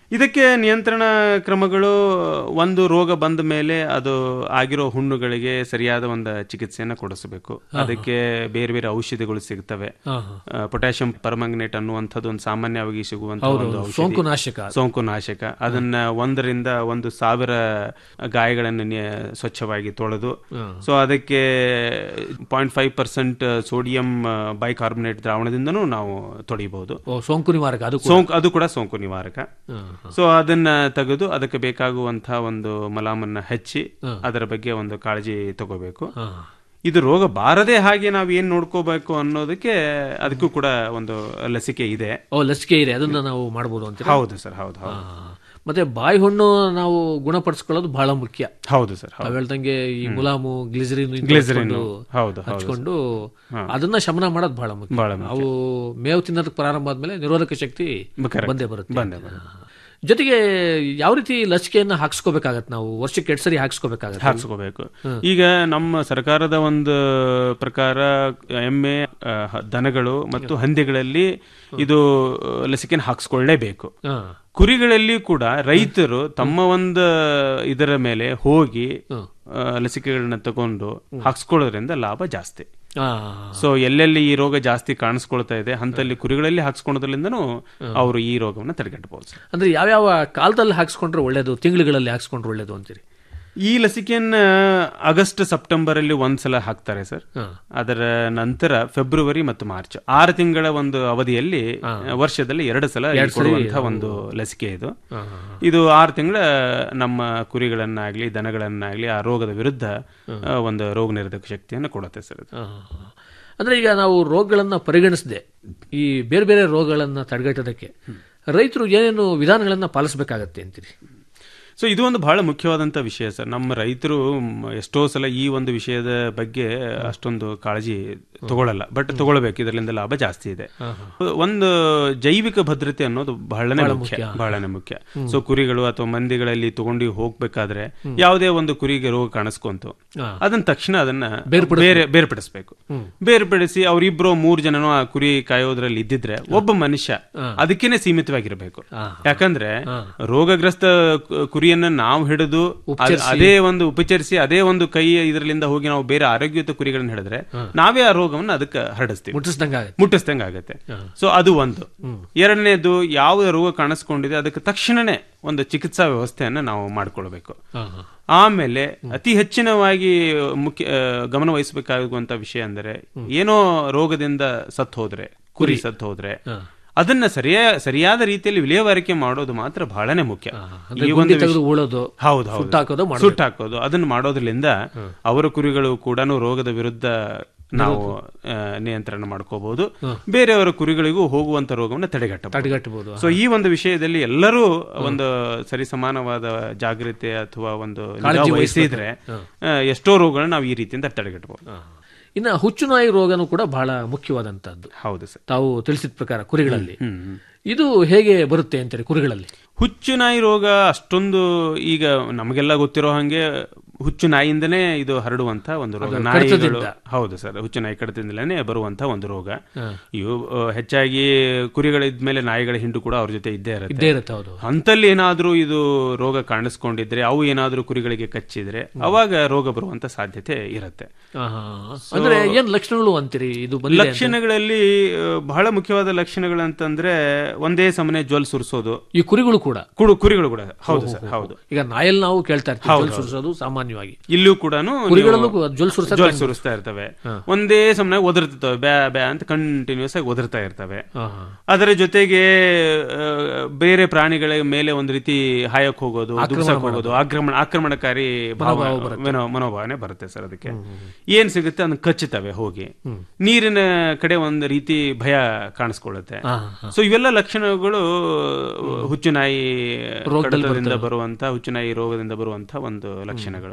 Speaker 5: ಇದಕ್ಕೆ ನಿಯಂತ್ರಣ ಕ್ರಮಗಳು ಒಂದು ರೋಗ ಬಂದ ಮೇಲೆ ಅದು ಆಗಿರೋ ಹುಣ್ಣುಗಳಿಗೆ ಸರಿಯಾದ ಒಂದು ಚಿಕಿತ್ಸೆಯನ್ನು ಕೊಡಿಸಬೇಕು ಅದಕ್ಕೆ ಬೇರೆ ಬೇರೆ ಔಷಧಿಗಳು ಸಿಗ್ತವೆ ಪೊಟ್ಯಾಷಿಯಂ ಪರ್ಮಂಗನೇಟ್ ಅನ್ನುವಂಥದ್ದು ಒಂದು ಸಾಮಾನ್ಯವಾಗಿ ಸಿಗುವಂತಹ ಒಂದು ಔಷಧಿ.
Speaker 4: ಸೋಂಕು ನಾಶಕ
Speaker 5: ಸೋಂಕು ನಾಶಕ ಅದನ್ನ ಒಂದರಿಂದ ಒಂದು ಸಾವಿರ ಗಾಯಗಳನ್ನು ನಿ- ಸ್ವಚ್ಛವಾಗಿ ತೊಳೆದು ಸೊ ಅದಕ್ಕೆ point five percent sodium bicarbonate ದ್ರಾವಣದಿಂದನೂ ನಾವು ತೊಡಿಬಹುದು
Speaker 4: ಓ ಸೋಂಕು ನಿವಾರಕ ಅದು ಕೂಡ.
Speaker 5: ಸೋಂಕು ಅದು ಕೂಡ ಸೋಂಕು ನಿವಾರಕ ಸೊ ಅದನ್ನ ತೆಗೆದು ಅದಕ್ಕೆ ಬೇಕಾಗುವಂತಹ ಒಂದು ಮಲಾಮನ್ನ ಹಚ್ಚಿ ಅದರ ಬಗ್ಗೆ ಒಂದು ಕಾಳಜಿ ತಗೋಬೇಕು ಇದು ರೋಗ ಬಾರದೆ ಹಾಗೆ ನಾವು ಏನ್ ನೋಡ್ಕೋಬೇಕು ಅನ್ನೋದಕ್ಕೆ ಅದಕ್ಕೂ ಕೂಡ ಒಂದು ಲಸಿಕೆ ಇದೆ
Speaker 4: ಓ ಲಸಿಕೆ ಇದೆ ಅದನ್ನ ನಾವು ಮಾಡಬಹುದು ಅಂತ
Speaker 5: ಹೌದು ಸರ್ ಹೌದು ಹೌದು
Speaker 4: ಮತ್ತೆ ಬಾಯಿ ಹುಣ್ಣು ನಾವು ಗುಣಪಡಿಸ್ಕೊಳ್ಳೋದು ಬಹಳ ಮುಖ್ಯ
Speaker 5: ಹೌದು ಸರ್
Speaker 4: ನಾವ್ ಹೇಳ್ದಂಗೆ ಈ ಮುಲಾಮು ಗ್ಲಿಸರಿನ್
Speaker 5: ಗ್ಲಿಸರಿನ್ ಹೌದು ಹೌದು
Speaker 4: ಹಚ್ಕೊಂಡು ಅದನ್ನ ಶಮನ ಮಾಡೋದು ಬಹಳ ಮುಖ್ಯ
Speaker 5: ಬಹಳ ಮುಖ್ಯ.
Speaker 4: ಅವು ಮೇವು ತಿನ್ನೋದಕ್ಕೆ ಪ್ರಾರಂಭ ಆದ್ಮೇಲೆ ನಿರೋಧಕ ಶಕ್ತಿ
Speaker 5: Correct.
Speaker 4: ಬಂದೇ ಬರುತ್ತೆ
Speaker 5: ಬಂದೇ
Speaker 4: ಜೊತೆಗೆ ಯಾವ ರೀತಿ ಲಸಿಕೆಯನ್ನ ಹಾಕ್ಸ್ಕೋಬೇಕಾಗತ್ತೆ ನಾವು ವರ್ಷಕ್ಕೆ ಎರಡು ಸರಿ ಹಾಕ್ಸ್ಕೋಬೇಕಾಗತ್ತೆ
Speaker 5: ಹಾಕ್ಸ್ಕೋಬೇಕು ಈಗ ನಮ್ಮ ಸರ್ಕಾರದ ಒಂದು ಪ್ರಕಾರ ಎಮ್ಮೆ ಆ, ಹ- ದನಗಳು ಮತ್ತು ಹಂದಿಗಳಲ್ಲಿ ಇದು ಆ, ಲಸಿಕೆನ ಹಾಕ್ಸ್ಕೊಳ್ಳೇಬೇಕು
Speaker 4: ಹಾ.
Speaker 5: ಕುರಿಗಳಲ್ಲಿ ಕೂಡ ರೈತರು ತಮ್ಮ ಒಂದು ಇದರ ಮೇಲೆ ಹೋಗಿ ಆ, ಲಸಿಕೆಗಳನ್ನ ತಗೊಂಡು ಹಾಕ್ಸ್ಕೊಳ್ಳೋದ್ರಿಂದ ಲಾಭ ಜಾಸ್ತಿ
Speaker 4: ಆ,
Speaker 5: ಸೊ ಎಲ್ಲೆಲ್ಲಿ ಈ ರೋಗ ಜಾಸ್ತಿ ಕಾಣಿಸ್ಕೊಳ್ತಾ ಇದೆ ಅಂತಲ್ಲಿ ಕುರಿಗಳಲ್ಲಿ ಹಾಕ್ಸ್ಕೊಳೋದ್ರಿಂದನೂ ಅವರು ಈ ರೋಗವನ್ನು ತಡೆಗಟ್ಟಬಹುದು ಸರ್.
Speaker 4: ಅಂದ್ರೆ ಯಾವ್ಯಾವ ಕಾಲದಲ್ಲಿ ಹಾಕ್ಸ್ಕೊಂಡ್ರೆ ಒಳ್ಳೇದು ತಿಂಗಳುಗಳಲ್ಲಿ ಹಾಕ್ಸ್ಕೊಂಡ್ರೆ ಒಳ್ಳೇದು ಅಂತೀರಿ
Speaker 5: ಈ ಲಸಿಕೆಯನ್ನ ಆಗಸ್ಟ್ ಸೆಪ್ಟೆಂಬರ್ ಅಲ್ಲಿ ಒಂದ್ಸಲ ಹಾಕ್ತಾರೆ ಸರ್ ಅದರ ನಂತರ ಫೆಬ್ರವರಿ ಮತ್ತು ಮಾರ್ಚ್ ಆರು ತಿಂಗಳ ಒಂದು ಅವಧಿಯಲ್ಲಿ ವರ್ಷದಲ್ಲಿ ಎರಡು ಸಲ ಕೊಡುವಂತಹ ಒಂದು ಲಸಿಕೆ ಇದು ಇದು ಆರು ತಿಂಗಳ ನಮ್ಮ ಕುರಿಗಳನ್ನಾಗ್ಲಿ ದನಗಳನ್ನಾಗ್ಲಿ ಆ ರೋಗದ ವಿರುದ್ಧ ಆ, ಒಂದು ರೋಗ ನಿರೋಧಕ ಶಕ್ತಿಯನ್ನು ಕೊಡುತ್ತೆ ಸರ್ ಇದು
Speaker 4: ಆ, ಅಂದ್ರೆ ಈಗ ನಾವು ರೋಗಗಳನ್ನ ಪರಿಗಣಿಸದೆ ಈ ಬೇರೆ ಬೇರೆ ರೋಗಗಳನ್ನ ತಡೆಗಟ್ಟೋದಕ್ಕೆ ರೈತರು ಏನೇನು ವಿಧಾನಗಳನ್ನ ಪಾಲಿಸಬೇಕಾಗತ್ತೆ ಅಂತೀರಿ
Speaker 5: ಸೊ ಇದು ಒಂದು ಬಹಳ ಮುಖ್ಯವಾದಂತ ವಿಷಯ ಸರ್ ನಮ್ಮ ರೈತರು ಮ್, ಎಷ್ಟೋ ಸಲ ಈ ಒಂದು ವಿಷಯದ ಬಗ್ಗೆ ಅಷ್ಟೊಂದು ಕಾಳಜಿ ತಗೊಳ್ಳಲ್ಲ ಬಟ್ ತಗೊಳ್ಬೇಕು ಇದರಿಂದ ಲಾಭ ಜಾಸ್ತಿ ಇದೆ ಒಂದು ಜೈವಿಕ ಭದ್ರತೆ ಅನ್ನೋದು ಬಹಳನೇ ಮುಖ್ಯ ಬಹಳನೇ ಮುಖ್ಯ ಸೊ ಕುರಿಗಳು ಅಥವಾ ಮಂದಿಗಳಲ್ಲಿ ತಗೊಂಡು ಹೋಗ್ಬೇಕಾದ್ರೆ ಯಾವುದೇ ಒಂದು ಕುರಿಗೆ ರೋಗ ಕಾಣಿಸ್ಕೊಂತು ಅದನ್ನ ತಕ್ಷಣ ಅದನ್ನ ಬೇರೆ ಬೇರ್ಪಡಿಸ್ಬೇಕು ಬೇರ್ಪಡಿಸಿ ಅವರಿಬ್ರು ಮೂರ್ ಜನನು ಆ ಕುರಿ ಕಾಯೋದ್ರಲ್ಲಿ ಇದ್ದಿದ್ರೆ ಒಬ್ಬ ಮನುಷ್ಯ ಅದಕ್ಕೇನೆ ಸೀಮಿತವಾಗಿರ್ಬೇಕು ಯಾಕಂದ್ರೆ ರೋಗಗ್ರಸ್ತ ಕು- ಕುರಿಯನ್ನ ನಾವು ಹಿಡಿದು ಅದ್- ಅದೇ ಒಂದು ಉಪಚರಿಸಿ ಅದೇ ಒಂದು ಕೈ ಇದರಿಂದ ಹೋಗಿ ನಾವು ಬೇರೆ ಆರೋಗ್ಯಯುತ ಕುರಿಗಳನ್ನ ಹಿಡಿದ್ರೆ ನಾವೇ ಆ ರೋಗವನ್ನ ಅದಕ್ಕೆ ಹರಡಿಸ್ತೀವಿ
Speaker 4: ಮುಟ್ಟಿಸ್ದಂಗ ಆಗತ್ತೆ
Speaker 5: ಮುಟ್ಟಿಸ್ದಂಗ ಆಗತ್ತೆ ಸೊ ಅದು ಒಂದು ಎರಡನೇದು ಯಾವ ರೋಗ ಕಾಣಿಸ್ಕೊಂಡಿದೆ ಅದಕ್ಕೆ ತಕ್ಷಣನೇ ಒಂದು ಚಿಕಿತ್ಸಾ ವ್ಯವಸ್ಥೆಯನ್ನ ನಾವು ಮಾಡ್ಕೊಳ್ಬೇಕು ಆಮೇಲೆ ಅತಿ ಹೆಚ್ಚಿನವಾಗಿ ಮುಖ್ಯ ಆ, ಗಮನ ವಹಿಸಬೇಕಾಗುವಂತ ವಿಷಯ ಅಂದರೆ ಏನೋ ರೋಗದಿಂದ ಸತ್ ಹೋದ್ರೆ ಕುರಿ ಸತ್ ಹೋದ್ರೆ ಅದನ್ನ ಸರಿಯಾ ಸರಿಯಾದ ರೀತಿಯಲ್ಲಿ ವಿಲೇವಾರಿಕೆ ಮಾಡೋದು ಮಾತ್ರ ಬಹಳನೇ ಮುಖ್ಯ
Speaker 4: ಅಂದ್ರೆ
Speaker 5: ಈ
Speaker 4: ಗುಂಡಿ
Speaker 5: ಒಂದು ವಿಷಯ-
Speaker 4: ತೆಗೆದು ಉಳೋದು
Speaker 5: ಹೌದು ಹೌದು
Speaker 4: ಸುಟ್ಟಾಕೋದು ಮಾಡ್ಬೇಕು.
Speaker 5: ಸುಟ್ಟಾಕೋದು ಅದನ್ನ ಮಾಡೋದ್ರಿಂದ ಅವರ ಕುರಿಗಳು ಕೂಡ ರೋಗದ ವಿರುದ್ಧ ನಾವು ಆ, ನಿಯಂತ್ರಣ ಮಾಡ್ಕೋಬಹುದು ಬೇರೆಯವರ ಕುರಿಗಳಿಗೂ ಹೋಗುವಂತ ರೋಗವನ್ನು ತಡೆಗಟ್ಟಬಹುದು
Speaker 4: ತಡೆಗಟ್ಟಬಹುದು
Speaker 5: ಸೊ ಈ ಒಂದು ವಿಷಯದಲ್ಲಿ ಎಲ್ಲರೂ ಒಂದು ಸರಿಸಮಾನವಾದ ಜಾಗೃತಿ ಅಥವಾ ಒಂದು ನಿಗಾ ವಹಿಸಿದ್ರೆ ಆ, ಎಷ್ಟೋ ರೋಗಗಳನ್ನ ನಾವು ಈ ರೀತಿಯಿಂದ ತಡೆಗಟ್ಟಬಹುದು
Speaker 4: ಇನ್ನ ಹುಚ್ಚುನಾಯಿ ರೋಗನೂ ಕೂಡ ಬಹಳ ಮುಖ್ಯವಾದಂತಹದ್ದು
Speaker 5: ಹೌದು ಸರ್
Speaker 4: ತಾವು ತಿಳಿಸಿದ ಪ್ರಕಾರ ಕುರಿಗಳಲ್ಲಿ ಇದು ಹೇಗೆ ಬರುತ್ತೆ ಅಂತಾರೆ ಕುರಿಗಳಲ್ಲಿ
Speaker 5: ಹುಚ್ಚು ನಾಯಿ ರೋಗ ಅಷ್ಟೊಂದು ಈಗ ನಮಗೆಲ್ಲ ಗೊತ್ತಿರೋ ಹಾಗೆ ಹುಚ್ಚು ನಾಯಿಯಿಂದನೇ ಇದು ಹರಡುವಂತ ಒಂದು ರೋಗ ನಾಯಿಗಳು
Speaker 4: ಕಡಿತದಿಂದ.
Speaker 5: ಹೌದು ಸರ್ ಹುಚ್ಚು ನಾಯಿ ಕಡಿತದಿಂದಲೇ ಬರುವಂತ ಒಂದು ರೋಗ ಇವು ಆ, ಹೆಚ್ಚಾಗಿ ಕುರಿಗಳಿದ್ಮೇಲೆ ನಾಯಿಗಳ ಹಿಂಡು ಕೂಡ ಅವ್ರ ಜೊತೆ ಇದ್ದೇ ಇರುತ್ತೆ
Speaker 4: ಇದ್ದೇ ಇರುತ್ತೆ ಹೌದು
Speaker 5: ಅಂತಲ್ಲಿ ಏನಾದ್ರೂ ಇದು ರೋಗ ಕಾಣಿಸ್ಕೊಂಡಿದ್ರೆ ಅವು ಏನಾದ್ರೂ ಕುರಿಗಳಿಗೆ ಕಚ್ಚಿದ್ರೆ ಅವಾಗ ರೋಗ ಬರುವಂತ ಸಾಧ್ಯತೆ ಇರುತ್ತೆ
Speaker 4: ಆಹಾ. ಅಂದ್ರೆ ಏನ್ ಲಕ್ಷಣಗಳು ಅಂತೀರಿ ಇದು ಬಂದಿದೆ ಅಂತ?
Speaker 5: ಲಕ್ಷಣಗಳಲ್ಲಿ ಆ, ಬಹಳ ಮುಖ್ಯವಾದ ಲಕ್ಷಣಗಳಂತಂದ್ರೆ ಒಂದೇ ಸಮನೆ ಜ್ವಲ್ ಸುರಿಸೋದು
Speaker 4: ಈ ಕುರಿಗಳು ಕೂಡ
Speaker 5: ಕುಡು ಕುರಿಗಳು ಕೂಡ ಹೌದು ಸರ್ ಹೌದು
Speaker 4: ಈಗ ನಾಯಲ್ಲಿ ನಾವು ಕೇಳ್ತಾ ಇರ್ತೀವಿ ಜೊಲ್ ಸುರಿಸೋದು ಸಾಮಾನ್ಯವಾಗಿ
Speaker 5: ಇಲ್ಲೂ ಕೂಡ
Speaker 4: ಕುರಿಗಳಲ್ಲೂ ಜೊಲ್ ಸುರಿಸೋದು
Speaker 5: ಜ್ವಲ್ ಸುರಿಸ್ತಾ ಇರ್ತವೆ ಒಂದೇ ಸಮನೆ ಒದರ್ತಿರ್ತವೆ ಬ್ಯಾ ಬ್ಯಾ ಅಂತ ಕಂಟಿನ್ಯೂಸ್ ಆಗಿ ಒದರ್ತಾ ಇರ್ತವೆ
Speaker 4: ಆಹಾ.
Speaker 5: ಅದರ ಜೊತೆಗೆ ಆ, ಬೇರೆ ಪ್ರಾಣಿಗಳ ಮೇಲೆ ಒಂದು ರೀತಿ ಹಾಯಕ್ ಹೋಗೋದು ದುಗ್ಸಕ್ ಹೋಗೋದು ಆಕ್ರಮಣ ಆಕ್ರಮಣಕಾರಿ ಭಾವ ಮನೋ- ಮನೋಭಾವನೆ ಬರುತ್ತೆ ಸರ್ ಅದಕ್ಕೆ ಏನ್ ಸಿಗುತ್ತೆ ಅದನ್ನ ಕಚ್ಚುತ್ತವೆ ಹೋಗಿ ನೀರಿನ ಕಡೆ ಒಂದು ರೀತಿ ಭಯ ಕಾಣಿಸ್ಕೊಳ್ಳುತ್ತೆ
Speaker 4: ಆಹಾ.
Speaker 5: ಸೊ ಇವೆಲ್ಲ ಲಕ್ಷಣಗಳು ಹುಚ್ಚುನಾಯಿ ಕಡತದಿಂದ ಬರುವಂತ ಹುಚ್ಚುನಾಯಿ ರೋಗದಿಂದ ಬರುವಂತ ಒಂದು ಲಕ್ಷಣಗಳು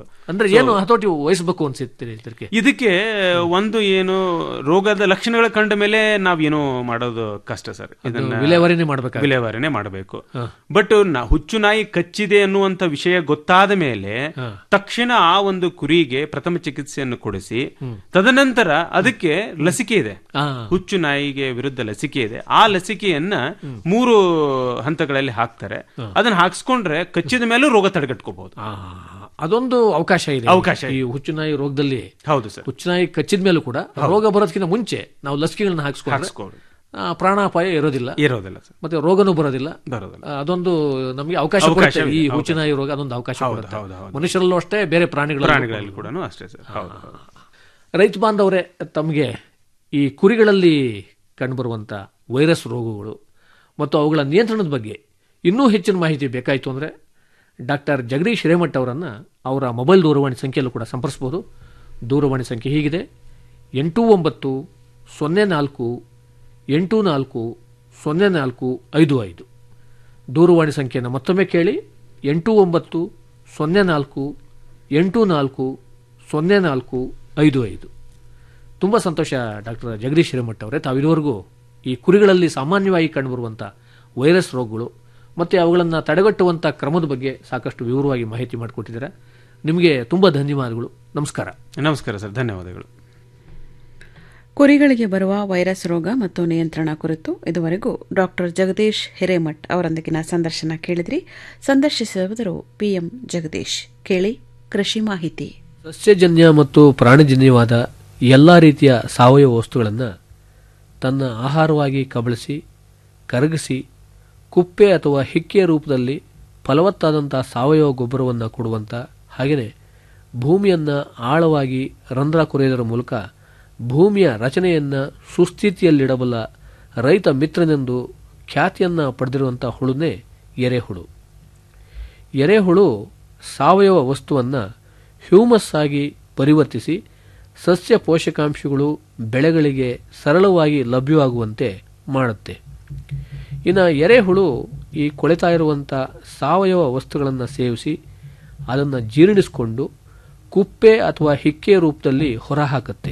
Speaker 4: ಅಂದ್ರೆ ಏನು ಹತೋಟಿ ವಹಿಸಬೇಕು ಅನ್ಸುತ್ತೆ ಇದಕ್ಕೆ
Speaker 5: ಇದಕ್ಕೆ ಒಂದು ಏನು ರೋಗದ ಲಕ್ಷಣಗಳ ಕಂಡ ಮೇಲೆ ನಾವೇನು ಮಾಡೋದು ಕಷ್ಟ ಸರ್ ಇದನ್ನ
Speaker 4: ವಿಲೇವಾರಿನೇ ಮಾಡ್ಬೇಕಾಗುತ್ತೆ.
Speaker 5: ವಿಲೇವಾರಿನೇ ಮಾಡಬೇಕು ಬಟ್ ಹುಚ್ಚು ನಾಯಿ ಕಚ್ಚಿದೆ ಅನ್ನುವಂತ ವಿಷಯ ಗೊತ್ತಾದ ಮೇಲೆ ತಕ್ಷಣ ಆ ಒಂದು ಕುರಿಗೆ ಪ್ರಥಮ ಚಿಕಿತ್ಸೆಯನ್ನು ಕೊಡಿಸಿ ತದನಂತರ ಅದಕ್ಕೆ ಲಸಿಕೆ ಇದೆ
Speaker 4: ಆ.
Speaker 5: ಹುಚ್ಚು ನಾಯಿಗೆ ವಿರುದ್ಧ ಲಸಿಕೆ ಇದೆ ಆ ಲಸಿಕೆಯನ್ನ ಮೂರು ಹಂತಗಳಲ್ಲಿ ಹಾಕ್ತಾರೆ ಅದನ್ನ ಹಾಕ್ಸ್ಕೊಂಡ್ರೆ ಕಚ್ಚಿದ ಮೇಲೂ ರೋಗ ತಡೆಗಟ್ಕೋಬಹುದು
Speaker 4: ಆ, ಅದೊಂದು ಅವಕಾಶ ಇದೆ
Speaker 5: ಅವಕಾಶ
Speaker 4: ಈ ಹುಚ್ಚುನಾಯಿ ರೋಗದಲ್ಲಿ
Speaker 5: ಹೌದು ಸರ್
Speaker 4: ಹುಚ್ಚುನಾಯಿ ಕಚ್ಚಿದ ಮೇಲೂ ಕೂಡ ರೋಗ ಬರೋದಕ್ಕಿಂತ ಮುಂಚೆ ನಾವು ಲಸಿಕೆಗಳನ್ನ ಹಾಕ್ಸ್ಕೊಂಡ್ರೆ
Speaker 5: ಹಾಕ್ಸ್ಕೊಳ್ಳಿ.
Speaker 4: ಆ, ಪ್ರಾಣಾಪಾಯ ಇರೋದಿಲ್ಲ
Speaker 5: ಇರೋದಿಲ್ಲ ಸರ್
Speaker 4: ಮತ್ತೆ ರೋಗನೂ ಬರೋದಿಲ್ಲ
Speaker 5: ಬರೋದಿಲ್ಲ
Speaker 4: ಆ, ಅದೊಂದು ನಮಗೆ ಅವಕಾಶ
Speaker 5: ಅವಕಾಶ
Speaker 4: ಕೊಡುತ್ತೆ. ಈ
Speaker 5: ಇದೆ,
Speaker 4: ಹುಚ್ಚುನಾಯಿ ರೋಗ ಅದೊಂದು ಅವಕಾಶ
Speaker 5: ಹೌದು,
Speaker 4: ಕೊಡುತ್ತೆ.
Speaker 5: ಹೌದು, ಹೌದು.
Speaker 4: ಮನುಷ್ಯರಲ್ಲೂ ಅಷ್ಟೇ ಬೇರೆ ಪ್ರಾಣಿಗಳ
Speaker 5: ಪ್ರಾಣಿಗಳಲ್ಲಿ ಕೂಡ ಅಷ್ಟೇ ಸರ್ ಹೌದು ಹೌದು.
Speaker 4: ರೈತ ಬಾಂಧವರೇ ತಮಗೆ ಈ ಕುರಿಗಳಲ್ಲಿ ಕಂಡುಬರುವಂಥ ವೈರಸ್ ರೋಗಗಳು ಮತ್ತು ಅವುಗಳ ನಿಯಂತ್ರಣದ ಬಗ್ಗೆ ಇನ್ನೂ ಹೆಚ್ಚಿನ ಮಾಹಿತಿ ಬೇಕಾಯಿತು ಅಂದರೆ ಡಾಕ್ಟರ್ ಜಗದೀಶ್ ಹಿರೇಮಠ್ ಅವರನ್ನು ಅವರ ಮೊಬೈಲ್ ದೂರವಾಣಿ ಸಂಖ್ಯೆಯಲ್ಲೂ ಕೂಡ ಸಂಪರ್ಸ್ಬೋದು ದೂರವಾಣಿ ಸಂಖ್ಯೆ ಹೀಗಿದೆ ಎಂಟು ಒಂಬತ್ತು ಸೊನ್ನೆ ನಾಲ್ಕು ಎಂಟು ನಾಲ್ಕು ಸೊನ್ನೆ ನಾಲ್ಕು ಐದು ಐದು ದೂರವಾಣಿ ಸಂಖ್ಯೆಯನ್ನು ಮತ್ತೊಮ್ಮೆ ಕೇಳಿ ಎಂಟು ಒಂಬತ್ತು ಸೊನ್ನೆ ನಾಲ್ಕು ಎಂಟು ನಾಲ್ಕು ಸೊನ್ನೆ ನಾಲ್ಕು ಐದು ಐದು ತುಂಬ ಸಂತೋಷ ಡಾಕ್ಟರ್ ಜಗದೀಶ್ ಹಿರೇಮಠ್ ಅವರೇ ತಾವು ಇದುವರೆಗೂ ಈ ಕುರಿಗಳಲ್ಲಿ ಸಾಮಾನ್ಯವಾಗಿ ಕಂಡುಬರುವಂಥ ವೈರಸ್ ರೋಗಗಳು ಮತ್ತು ಅವುಗಳನ್ನು ತಡೆಗಟ್ಟುವಂಥ ಕ್ರಮದ ಬಗ್ಗೆ ಸಾಕಷ್ಟು ವಿವರವಾಗಿ ಮಾಹಿತಿ ಮಾಡಿಕೊಟ್ಟಿದ್ದೀರಾ ನಿಮಗೆ ತುಂಬ ಧನ್ಯವಾದಗಳು ನಮಸ್ಕಾರ
Speaker 5: ನಮಸ್ಕಾರ ಸರ್ ಧನ್ಯವಾದಗಳು
Speaker 1: ಕುರಿಗಳಿಗೆ ಬರುವ ವೈರಸ್ ರೋಗ ಮತ್ತು ನಿಯಂತ್ರಣ ಕುರಿತು ಇದುವರೆಗೂ ಡಾಕ್ಟರ್ ಜಗದೀಶ್ ಹಿರೇಮಠ್ ಅವರೊಂದಿಗಿನ ಸಂದರ್ಶನ ಕೇಳಿದ್ರಿ ಸಂದರ್ಶಿಸಿದವರು ಪಿಎಂ ಜಗದೀಶ್ ಕೇಳಿ ಕೃಷಿ ಮಾಹಿತಿ
Speaker 4: ಸಸ್ಯಜನ್ಯ ಮತ್ತು ಪ್ರಾಣಿಜನ್ಯವಾದ ಎಲ್ಲ ರೀತಿಯ ಸಾವಯವ ವಸ್ತುಗಳನ್ನು ತನ್ನ ಆಹಾರವಾಗಿ ಕಬಳಿಸಿ ಕರಗಿಸಿ ಕುಪ್ಪೆ ಅಥವಾ ಹಿಕ್ಕೆಯ ರೂಪದಲ್ಲಿ ಫಲವತ್ತಾದಂಥ ಸಾವಯವ ಗೊಬ್ಬರವನ್ನು ಕೊಡುವಂಥ ಹಾಗೆಯೇ ಭೂಮಿಯನ್ನು ಆಳವಾಗಿ ರಂಧ್ರ ಕೊರೆಯುವುದರ ಮೂಲಕ ಭೂಮಿಯ ರಚನೆಯನ್ನು ಸುಸ್ಥಿತಿಯಲ್ಲಿಡಬಲ್ಲ ರೈತ ಮಿತ್ರನೆಂದು ಖ್ಯಾತಿಯನ್ನು ಪಡೆದಿರುವಂಥ ಹುಳುನೇ ಎರೆಹುಳು ಎರೆಹುಳು ಸಾವಯವ ವಸ್ತುವನ್ನು ಹ್ಯೂಮಸ್ ಆಗಿ ಪರಿವರ್ತಿಸಿ ಸಸ್ಯ ಪೋಷಕಾಂಶಗಳು ಬೆಳೆಗಳಿಗೆ ಸರಳವಾಗಿ ಲಭ್ಯವಾಗುವಂತೆ ಮಾಡುತ್ತೆ ಇನ್ನು ಎರೆಹುಳು ಈ ಕೊಳೆತಾ ಇರುವಂಥ ಸಾವಯವ ವಸ್ತುಗಳನ್ನು ಸೇವಿಸಿ ಅದನ್ನು ಜೀರ್ಣಿಸಿಕೊಂಡು ಕುಪ್ಪೆ ಅಥವಾ ಹಿಕ್ಕೆ ರೂಪದಲ್ಲಿ ಹೊರಹಾಕುತ್ತೆ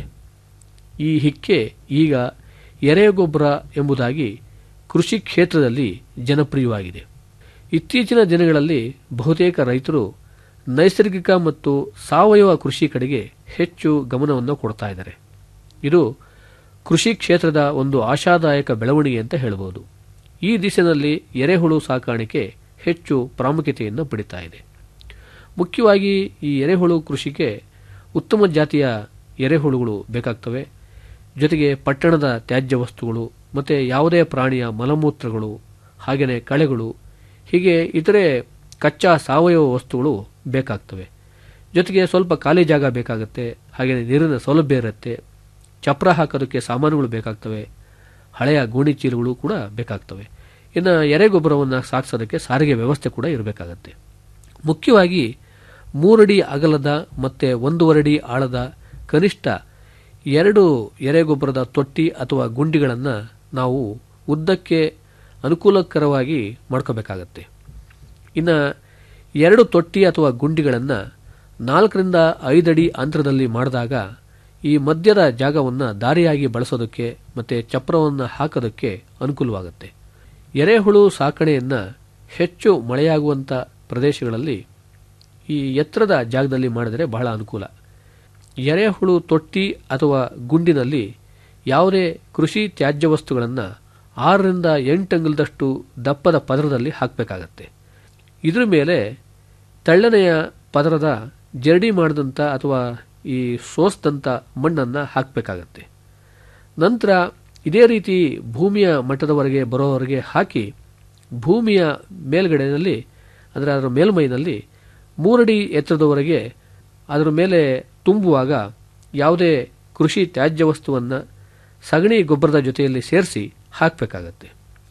Speaker 4: ಈ ಹಿಕ್ಕೆ ಈಗ ಎರೆಗೊಬ್ಬರ ಎಂಬುದಾಗಿ ಕೃಷಿ ಕ್ಷೇತ್ರದಲ್ಲಿ ಜನಪ್ರಿಯವಾಗಿದೆ ಇತ್ತೀಚಿನ ದಿನಗಳಲ್ಲಿ ಬಹುತೇಕ ರೈತರು ನೈಸರ್ಗಿಕ ಮತ್ತು ಸಾವಯವ ಕೃಷಿ ಕಡೆಗೆ ಹೆಚ್ಚು ಗಮನವನ್ನು ಕೊಡ್ತಾ ಇದ್ದಾರೆ ಇದು ಕೃಷಿ ಕ್ಷೇತ್ರದ ಒಂದು ಆಶಾದಾಯಕ ಬೆಳವಣಿಗೆ ಅಂತ ಹೇಳಬಹುದು ಈ ದಿಶೆಯಲ್ಲಿ ಎರೆಹುಳು ಸಾಕಾಣಿಕೆ ಹೆಚ್ಚು ಪ್ರಾಮುಖ್ಯತೆಯನ್ನು ಪಡಿತಾ ಇದೆ ಮುಖ್ಯವಾಗಿ ಈ ಎರೆಹುಳು ಕೃಷಿಗೆ ಉತ್ತಮ ಜಾತಿಯ ಎರೆಹುಳುಗಳು ಬೇಕಾಗ್ತವೆ ಜೊತೆಗೆ ಪಟ್ಟಣದ ತ್ಯಾಜ್ಯ ವಸ್ತುಗಳು ಮತ್ತು ಯಾವುದೇ ಪ್ರಾಣಿಯ ಮಲಮೂತ್ರಗಳು ಹಾಗೆಯೇ ಕಳೆಗಳು ಹೀಗೆ ಇತರೆ ಕಚ್ಚಾ ಸಾವಯವ ವಸ್ತುಗಳು ಬೇಕಾಗ್ತವೆ ಜೊತೆಗೆ ಸ್ವಲ್ಪ ಖಾಲಿ ಜಾಗ ಬೇಕಾಗುತ್ತೆ ಹಾಗೆಯೇ ನೀರಿನ ಸೌಲಭ್ಯ ಇರುತ್ತೆ ಚಪ್ರ ಹಾಕೋದಕ್ಕೆ ಸಾಮಾನುಗಳು ಬೇಕಾಗ್ತವೆ ಹಳೆಯ ಗೋಣಿ ಚೀಲಗಳು ಕೂಡ ಬೇಕಾಗ್ತವೆ ಇನ್ನು ಎರೆಗೊಬ್ಬರವನ್ನು ಸಾಗಿಸೋದಕ್ಕೆ ಸಾರಿಗೆ ವ್ಯವಸ್ಥೆ ಕೂಡ ಇರಬೇಕಾಗತ್ತೆ ಮುಖ್ಯವಾಗಿ ಮೂರಡಿ ಅಗಲದ ಮತ್ತು ಒಂದೂವರೆ ಅಡಿ ಆಳದ ಕನಿಷ್ಠ ಎರಡು ಎರೆಗೊಬ್ಬರದ ತೊಟ್ಟಿ ಅಥವಾ ಗುಂಡಿಗಳನ್ನು ನಾವು ಉದ್ದಕ್ಕೆ ಅನುಕೂಲಕರವಾಗಿ ಮಾಡ್ಕೋಬೇಕಾಗತ್ತೆ ಇನ್ನು ಎರಡು ತೊಟ್ಟಿ ಅಥವಾ ಗುಂಡಿಗಳನ್ನು ನಾಲ್ಕರಿಂದ ಐದಡಿ ಅಂತರದಲ್ಲಿ ಮಾಡಿದಾಗ ಈ ಮಧ್ಯದ ಜಾಗವನ್ನು ದಾರಿಯಾಗಿ ಬಳಸೋದಕ್ಕೆ ಮತ್ತು ಚಪ್ರವನ್ನು ಹಾಕೋದಕ್ಕೆ ಅನುಕೂಲವಾಗುತ್ತೆ ಎರೆಹುಳು ಸಾಕಣೆಯನ್ನು ಹೆಚ್ಚು ಮಳೆಯಾಗುವಂಥ ಪ್ರದೇಶಗಳಲ್ಲಿ ಈ ಎತ್ತರದ ಜಾಗದಲ್ಲಿ ಮಾಡಿದರೆ ಬಹಳ ಅನುಕೂಲ ಎರೆಹುಳು ತೊಟ್ಟಿ ಅಥವಾ ಗುಂಡಿನಲ್ಲಿ ಯಾವುದೇ ಕೃಷಿ ತ್ಯಾಜ್ಯ ವಸ್ತುಗಳನ್ನು ಆರರಿಂದ ಎಂಟು ಅಂಗುಲದಷ್ಟು ದಪ್ಪದ ಪದರದಲ್ಲಿ ಹಾಕಬೇಕಾಗತ್ತೆ ಇದ್ರ ಮೇಲೆ ತೆಳ್ಳನೆಯ ಪದರದ ಜರಡಿ ಮಾಡಿದಂಥ ಅಥವಾ ಈ ಸೋಸ್ದಂಥ ಮಣ್ಣನ್ನು ಹಾಕಬೇಕಾಗತ್ತೆ ನಂತರ ಇದೇ ರೀತಿ ಭೂಮಿಯ ಮಟ್ಟದವರೆಗೆ ಬರೋವರೆಗೆ ಹಾಕಿ ಭೂಮಿಯ ಮೇಲ್ಗಡೆಯಲ್ಲಿ ಅಂದರೆ ಅದರ ಮೇಲ್ಮೈನಲ್ಲಿ ಮೂರಡಿ ಎತ್ತರದವರೆಗೆ ಅದರ ಮೇಲೆ ತುಂಬುವಾಗ ಯಾವುದೇ ಕೃಷಿ ತ್ಯಾಜ್ಯ ವಸ್ತುವನ್ನು ಸಗಣಿ ಗೊಬ್ಬರದ ಜೊತೆಯಲ್ಲಿ ಸೇರಿಸಿ ಹಾಕಬೇಕಾಗತ್ತೆ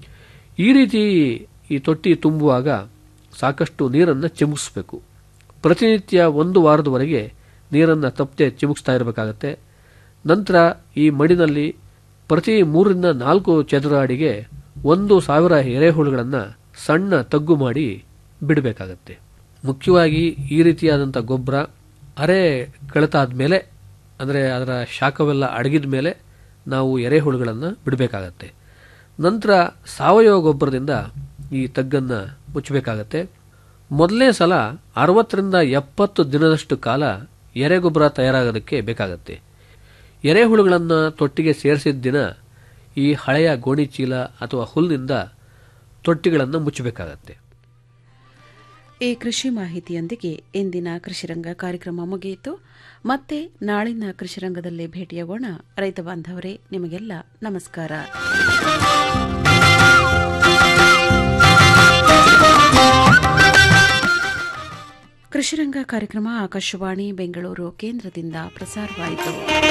Speaker 4: ಈ ರೀತಿ ಈ ತೊಟ್ಟಿ ತುಂಬುವಾಗ ಸಾಕಷ್ಟು ನೀರನ್ನು ಚಿಮುಕಿಸ್ಬೇಕು ಪ್ರತಿನಿತ್ಯ ಒಂದು ವಾರದವರೆಗೆ ನೀರನ್ನು ತಪ್ಪದೆ ಚಿಮುಕಿಸ್ತಾ ಇರಬೇಕಾಗತ್ತೆ ನಂತರ ಈ ಮಡಿನಲ್ಲಿ ಪ್ರತಿ ಮೂರರಿಂದ ನಾಲ್ಕು ಚದರ ಅಡಿಗೆ ಒಂದು ಸಾವಿರ ಎರೆಹುಳುಗಳನ್ನು ಸಣ್ಣ ತಗ್ಗು ಮಾಡಿ ಬಿಡಬೇಕಾಗತ್ತೆ ಮುಖ್ಯವಾಗಿ ಈ ರೀತಿಯಾದಂಥ ಗೊಬ್ಬರ ಅರೆ ಕಳೆತಾದ ಮೇಲೆ ಅಂದರೆ ಅದರ ಶಾಖವೆಲ್ಲ ಅಡಗಿದ ಮೇಲೆ ನಾವು ಎರೆಹುಳುಗಳನ್ನು ಬಿಡಬೇಕಾಗತ್ತೆ ನಂತರ ಸಾವಯವ ಗೊಬ್ಬರದಿಂದ ಈ ತಗ್ಗನ್ನು ಮುಚ್ಚಬೇಕಾಗತ್ತೆ ಮೊದಲನೇ ಸಲ ಅರವತ್ತರಿಂದ ಎಪ್ಪತ್ತು ದಿನದಷ್ಟು ಕಾಲ ಎರೆಗೊಬ್ಬರ ತಯಾರಾಗೋದಕ್ಕೆ ಬೇಕಾಗತ್ತೆ ಎರೆಹುಳುಗಳನ್ನು ತೊಟ್ಟಿಗೆ ಸೇರಿಸಿದ ದಿನ ಈ ಹಳೆಯ ಗೋಣಿ ಚೀಲ ಅಥವಾ ಹುಲ್ಲಿನಿಂದ ತೊಟ್ಟಿಗಳನ್ನು ಮುಚ್ಚಬೇಕಾಗತ್ತೆ
Speaker 1: ಈ ಕೃಷಿ ಮಾಹಿತಿಯೊಂದಿಗೆ ಇಂದಿನ ಕೃಷಿರಂಗ ಕಾರ್ಯಕ್ರಮ ಮುಗಿಯಿತು ಮತ್ತೆ ನಾಳಿನ ಕೃಷಿರಂಗದಲ್ಲಿ ಭೇಟಿಯಾಗೋಣ ರೈತ ಬಾಂಧವರೇ ನಿಮಗೆಲ್ಲ ನಮಸ್ಕಾರ ಕೃಷಿರಂಗ ಕಾರ್ಯಕ್ರಮ ಆಕಾಶವಾಣಿ ಬೆಂಗಳೂರು ಕೇಂದ್ರದಿಂದ ಪ್ರಸಾರವಾಯಿತು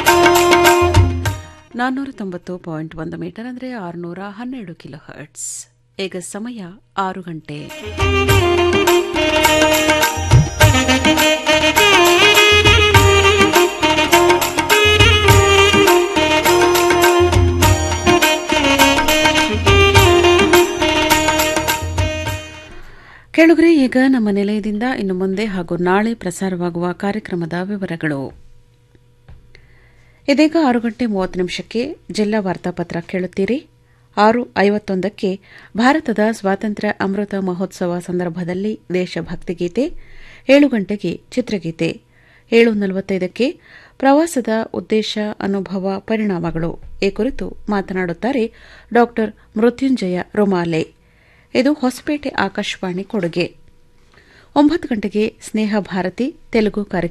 Speaker 1: ನಾನ್ನೂರ ತೊಂಬತ್ತು ಪಾಯಿಂಟ್ ಒಂದು ಮೀಟರ್ ಅಂದರೆ ಆರುನೂರ ಹನ್ನೆರಡು ಕಿಲೋ ಹರ್ಟ್ಸ್ ಈಗ ಸಮಯ ಆರು ಗಂಟೆ ಕೆಳಗರೆ ಈಗ ನಮ್ಮ ನಿಲಯದಿಂದ ಇನ್ನು ಮುಂದೆ ಹಾಗೂ ನಾಳೆ ಪ್ರಸಾರವಾಗುವ ಕಾರ್ಯಕ್ರಮದ ವಿವರಗಳು ಇದೀಗ ಆರು ಗಂಟೆ ಮೂವತ್ತು ನಿಮಿಷಕ್ಕೆ ಜಿಲ್ಲಾ ವಾರ್ತಾಪತ್ರ ಕೇಳುತ್ತೀರಿ ಆರು ಐವತ್ತೊಂದಕ್ಕೆ ಭಾರತದ ಸ್ವಾತಂತ್ರ್ಯ ಅಮೃತ ಮಹೋತ್ಸವ ಸಂದರ್ಭದಲ್ಲಿ ದೇಶಭಕ್ತಿ ಗೀತೆ ಏಳು ಗಂಟೆಗೆ ಚಿತ್ರಗೀತೆ ಏಳು ನಲವತ್ತೈದಕ್ಕೆ ಪ್ರವಾಸದ ಉದ್ದೇಶ ಅನುಭವ ಪರಿಣಾಮಗಳು ಈ ಕುರಿತು ಮಾತನಾಡುತ್ತಾರೆ ಡಾ ಮೃತ್ಯುಂಜಯ ರುಮಾಲೆ ಇದು ಹೊಸಪೇಟೆ ಆಕಾಶವಾಣಿ ಕೊಡುಗೆ ಒಂಬತ್ತು ಗಂಟೆಗೆ ಸ್ನೇಹ ಭಾರತಿ ತೆಲುಗು ಕಾರ್ಯಕ್ರಮ